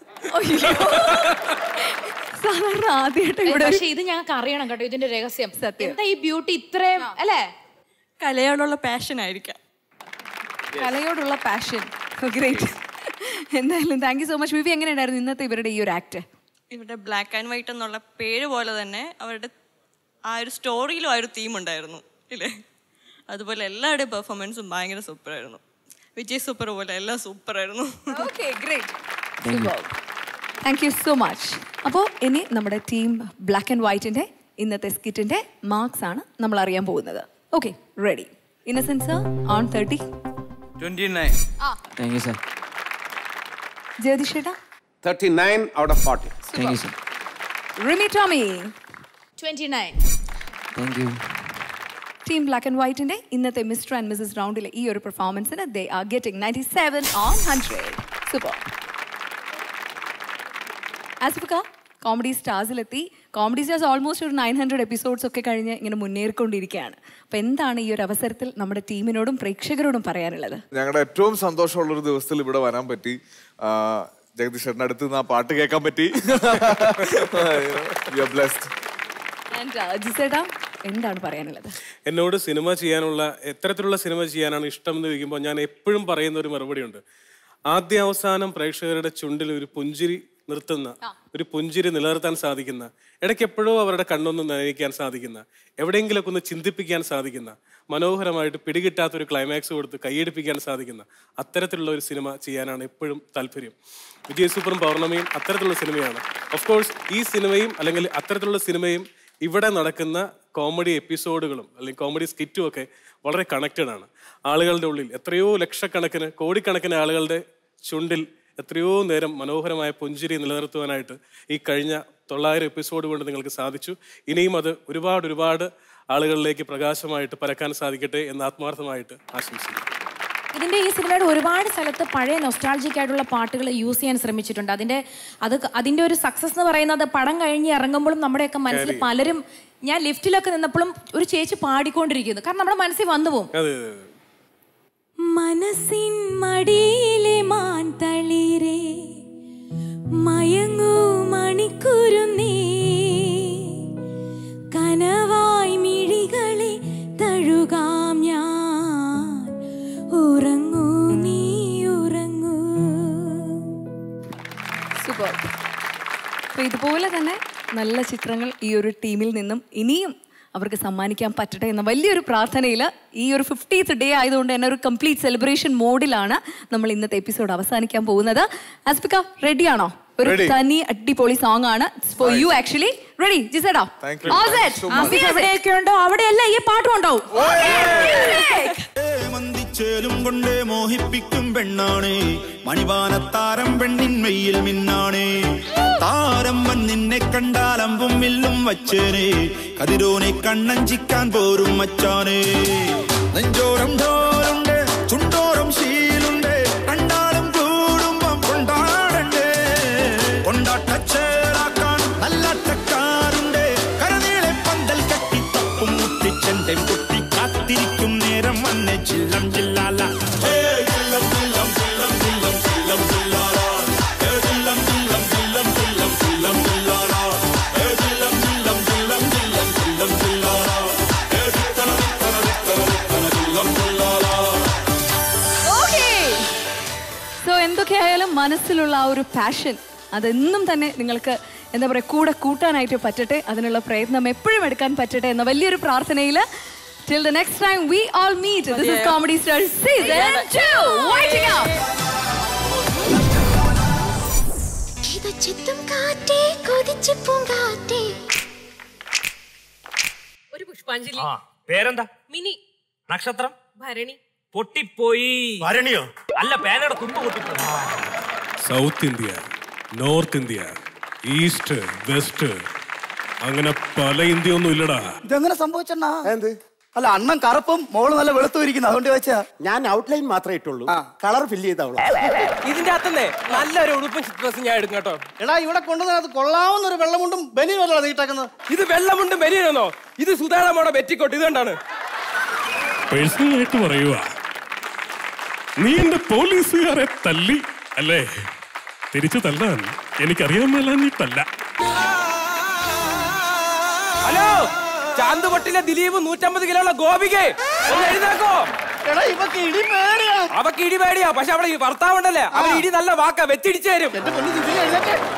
സാധാരണ ആദ്യമായിട്ട് ഏ, ഇവിടെ പക്ഷേ ഇത് ഞങ്ങൾക്ക് അറിയണം കേട്ടോ ഇതിന്റെ രഹസ്യം എന്താ ഈ ബ്യൂട്ടി ഇത്രയും അല്ലേ കലയോടുള്ള പാഷൻ ആയിരിക്കാം കലയോടുള്ള പാഷൻ ഗ്രേറ്റ് എന്തായാലും താങ്ക് യു സോ മച്ച് വിവി എങ്ങനെയുണ്ടായിരുന്നു ഇന്നത്തെ ഇവരുടെ ഈ ഒരു ആക്ട് ഇവരുടെ ബ്ലാക്ക് ആൻഡ് വൈറ്റ് എന്നുള്ള പേര് പോലെ തന്നെ അവരുടെ ആ ഒരു സ്റ്റോറിയിലും ആ ഒരു തീം ഉണ്ടായിരുന്നു ഇല്ലേ അതുപോലെ എല്ലാവരുടെയും പെർഫോമൻസും ഭയങ്കര സൂപ്പറായിരുന്നു വിജയ് സൂപ്പർ പോലെ എല്ലാം സൂപ്പറായിരുന്നു okay great thank you so much അപ്പോൾ ഇനി നമ്മുടെ ടീം ബ്ലാക്ക് ആൻഡ് വൈറ്റിൻ്റെ ഇന്നത്തെ സ്കിറ്റിൻ്റെ മാർക്സ് ആണ് നമ്മൾ അറിയാൻ പോകുന്നത് okay ready innocence on thirty twenty nine thank you sir ജ്യോതിഷേട്ടാ thirty nine out of forty thank you sir Rimi Tomy twenty nine thank you team black and വൈറ്റിന്റെ ഇന്നത്തെ മിസ്റ്റർ ആൻഡ് മിസസ് റൗണ്ടിലെ ഈ ഒരു പെർഫോമൻസിന് they are getting ninety seven on hundred super ആസിഫിക്ക Comedy സ്റ്റാർസിലെത്തി Comedy Stars almost ഒരു നയൻ ഹൺഡ്രഡ് എപ്പിസോഡ്സ് ഒക്കെ കഴിഞ്ഞ് ഇങ്ങനെ മുന്നേറിക്കൊണ്ടിരിക്കുകയാണ് അപ്പോൾ എന്താണ് ഈ ഒരു അവസരത്തിൽ നമ്മുടെ ടീമിനോടും പ്രേക്ഷകരോടും പറയാനുള്ളത് ഞങ്ങളുടെ ഏറ്റവും സന്തോഷമുള്ള ഒരു ദിവസത്തിൽ ഇവിടെ വരാൻ പറ്റി ആ, ജഗദീഷ് ചേട്ടൻ്റെ അടുത്ത് നിന്ന് ആ പാട്ട് കേൾക്കാൻ പറ്റി ബ്ലെസ്ഡ് ആൻഡ് ജിസേട്ടാ എന്താണ് പറയാനുള്ളത് എന്നോട് സിനിമ ചെയ്യാനുള്ള എത്തരത്തിലുള്ള സിനിമ ചെയ്യാനാണ് ഇഷ്ടം എന്ന് ചോദിക്കുമ്പോൾ ഞാൻ എപ്പോഴും പറയുന്ന ഒരു മറുപടിയുണ്ട് ആദ്യ അവസാനം പ്രേക്ഷകരുടെ ചുണ്ടിൽ ഒരു പുഞ്ചിരി നിർത്തുന്ന ഒരു പുഞ്ചിരി നിലനിർത്താൻ സാധിക്കുന്ന ഇടയ്ക്ക് എപ്പോഴോ അവരുടെ കണ്ണൊന്ന് നനയിക്കാൻ സാധിക്കുന്ന എവിടെയെങ്കിലൊക്കെ ഒന്ന് ചിന്തിപ്പിക്കാൻ സാധിക്കുന്ന മനോഹരമായിട്ട് പിടികിട്ടാത്ത ഒരു ക്ലൈമാക്സ് കൊടുത്ത് കൈയടിപ്പിക്കാൻ സാധിക്കുന്ന അത്തരത്തിലുള്ള ഒരു സിനിമ ചെയ്യാനാണ് എപ്പോഴും താല്പര്യം വിജയ് സൂപ്പറും പൗർണമിയും അത്തരത്തിലുള്ള സിനിമയാണ് ഓഫ് കോഴ്സ് ഈ സിനിമയും അല്ലെങ്കിൽ അത്തരത്തിലുള്ള സിനിമയും ഇവിടെ നടക്കുന്ന കോമഡി എപ്പിസോഡുകളും അല്ലെങ്കിൽ കോമഡി സ്കിറ്റും ഒക്കെ വളരെ കണക്റ്റഡ് ആണ് ആളുകളുടെ ഉള്ളിൽ എത്രയോ ലക്ഷക്കണക്കിന് കോടിക്കണക്കിന് ആളുകളുടെ ചുണ്ടിൽ എത്രയോ നേരം മനോഹരമായ പുഞ്ചിരി നിലനിർത്തുവാനായിട്ട് ഈ കഴിഞ്ഞ തൊള്ളായിരം എപ്പിസോഡ് കൊണ്ട് നിങ്ങൾക്ക് സാധിച്ചു ഇനിയും അത് ഒരുപാട് ഒരുപാട് ആളുകളിലേക്ക് പ്രകാശമായിട്ട് പരക്കാൻ സാധിക്കട്ടെ എന്ന് ആത്മാർത്ഥമായിട്ട് ആശംസിക്കുന്നു ഇതിന്റെ ഈ സിനിമയുടെ ഒരുപാട് സ്ഥലത്ത് പഴയ നൊസ്റ്റാൾജിക് ആയിട്ടുള്ള പാട്ടുകൾ യൂസ് ചെയ്യാൻ ശ്രമിച്ചിട്ടുണ്ട് അതിന്റെ അത് അതിന്റെ ഒരു സക്സസ് എന്ന് പറയുന്നത് പടം കഴിഞ്ഞ് ഇറങ്ങുമ്പോഴും നമ്മുടെയൊക്കെ മനസ്സിൽ കാര്യം. പലരും ഞാൻ ലിഫ്റ്റിലൊക്കെ നിന്നപ്പോഴും ഒരു ചേച്ചി പാടിക്കൊണ്ടിരിക്കുന്നു കാരണം നമ്മുടെ മനസ്സിൽ വന്നു പോകും അതെ അതെ അതെ മനസ്സിൻ മടിയിലെ മാൻ തളിരേ മയങ്ങൂ മണിക്കുരുന്നേ കനവായി മിഴികളെ തഴുകാം ഞാൻ ഉറങ്ങൂ നീ ഉറങ്ങൂ സൂപ്പർ അപ്പോൾ ഇതുപോലെ തന്നെ നല്ല ചിത്രങ്ങൾ ഈ ഒരു ടീമിൽ നിന്നും ഇനിയും അവർക്ക് സമ്മാനിക്കാൻ പറ്റട്ടെ എന്ന വലിയൊരു പ്രാർത്ഥനയിൽ ഈ ഒരു ഫിഫ്റ്റീത്ത് ഡേ ആയതുകൊണ്ട് തന്നെ ഒരു കംപ്ലീറ്റ് സെലിബ്രേഷൻ മോഡിലാണ് നമ്മൾ ഇന്നത്തെ എപ്പിസോഡ് അവസാനിക്കാൻ പോകുന്നത് ആസ്പിക റെഡിയാണോ ഒരു Ready. തനി അടിപൊളി സോങ് ആണ് ഫോർ യു ആക്ച്വലി റെഡി ജിസേടാ Thank you. All Thank set. you so much. Music. എവിടെയൊക്കെ ഉണ്ടോ അവിടെയല്ല ഈ പാട്ടും ഉണ്ടാവും മന്ദിച്ചേലും കൊണ്ടേ മോഹിപ്പിക്കും പെണ്ണാണേ മണിവാനത്താരം പെണ്ണിന്മയിൽ മിന്നാണേ താരം വൻ നിന്നെ കണ്ടാൽ അമ്പും വില്ലും വച്ചേനെ കതിരോനെ കണ്ണഞ്ചിക്കാൻ പോരും മച്ചാനേ നെഞ്ചോരം ഡോലുണ്ട് ചുണ്ടോരം ശീലുണ്ട് രണ്ടാളും കൂടുമ്പം കൊണ്ടാടണ്ടേ കൊണ്ടാട്ടച്ചേറാക്കാൻ നല്ലാട്ടക്കാരുണ്ട് കരനീളെ പന്തൽ കെട്ടി തപ്പും മുട്ടിച്ചെന്റെ കുട്ടി കാത്തിരിക്കും നേരം വന്നെ ചില്ലം ചില്ലാല ഹേ, ചില്ലം, ചില്ലം, ചില്ലം, ചില്ലം, ചില്ലം, ചില്ലാല. ഹേ, ചില്ലം, ചില്ലം, ചില്ലം, ചില്ലം, ചില്ലം, ചില്ലാല. ഹേ, ചില്ലം, ചില്ലം, ചില്ലം, ചില്ലം, ചില്ലം, ചില്ലാല. ഹേ, ചിത്തന, ചിത്തന, ചിത്തന, ചിത്തന, ചില്ലം, ചില്ലാല. സോ എന്തൊക്കെയായാലും മനസ്സിലുള്ള ആ ഒരു പാഷൻ അതെന്നും തന്നെ നിങ്ങൾക്ക് എന്താ പറയുക കൂടെ കൂട്ടാനായിട്ട് പറ്റട്ടെ അതിനുള്ള പ്രയത്നം എപ്പോഴും എടുക്കാൻ പറ്റട്ടെ എന്ന വലിയൊരു പ്രാർത്ഥനയിൽ till the next time we all meet this is Comedy Star season 2 waiting up ചിത്തും കാറ്റേ കൊതിച്ചു പൂങ്കാറ്റേ ഒരു പുഷ്പാഞ്ജലി ആ പേരെന്താ മിനി നക്ഷത്രം ഭരണി പൊട്ടിപ്പോയി ഭരണിയോ അല്ല പേനയുടെ തുമ്പ് പൊട്ടിപ്പോയി south India north India east west അങ്ങനെ പല ഇന്ത്യ ഒന്നും ഇല്ലടാ ഇതെങ്ങനെ സംഭവിച്ചെണ്ണാ എന്ത് അല്ല അണ്ണൻ കറുപ്പും മോള് നല്ല വെളുത്തും ഇരിക്കുന്നു അതുകൊണ്ട് വെച്ചാ ഞാൻ ഔട്ട്ലൈൻ മാത്രമേ ഇട്ടുള്ളൂ കളർ ഫില്ല് ചെയ്തവളാ ഇതിന്റെ അകത്തുനിന്നേ നല്ലൊരു ഉടുപ്പും ഡ്രസ്സും ഞാൻ എടുക്കും കേട്ടോ എടാ ഇവിടെ കൊണ്ടുവന്നത് കൊള്ളാവുന്ന ഒരു വെള്ളമുണ്ടും ബനിയും അല്ല നീട്ടാക്കുന്നത് ഇത് വെള്ളമുണ്ട് ബനിയനോ ഇത് സുധാരണ ബെറ്റിക്കോട്ട് ഇത് കണ്ടാണ് പേഴ്സണൽ ആയിട്ട് പറയുക നീ എന്റെ പോലീസുകാരെ തല്ലി അല്ലേ തിരിച്ചു തല്ലാൻ എനിക്കറിയാൻ മേല നീ തല്ല ഹലോ ചാന്തുപൊട്ടിലെ ദിലീപ് നൂറ്റമ്പത് കിലോ ഉള്ള ഗോപികെ ഒന്ന് എഴുതാക്കോ എടാ ഇവക്ക് ഇടി പേടിയാ അവക്ക് ഇടി പേടിയാ പക്ഷെ അവിടെ ഈ ഭർത്താവുണ്ടല്ലേ അവൻ ഇടി നല്ല വാക്കാ വെച്ചിടിച്ചു തരും എന്റെ പൊന്നു ദിവസം എഴുന്നേറ്റ്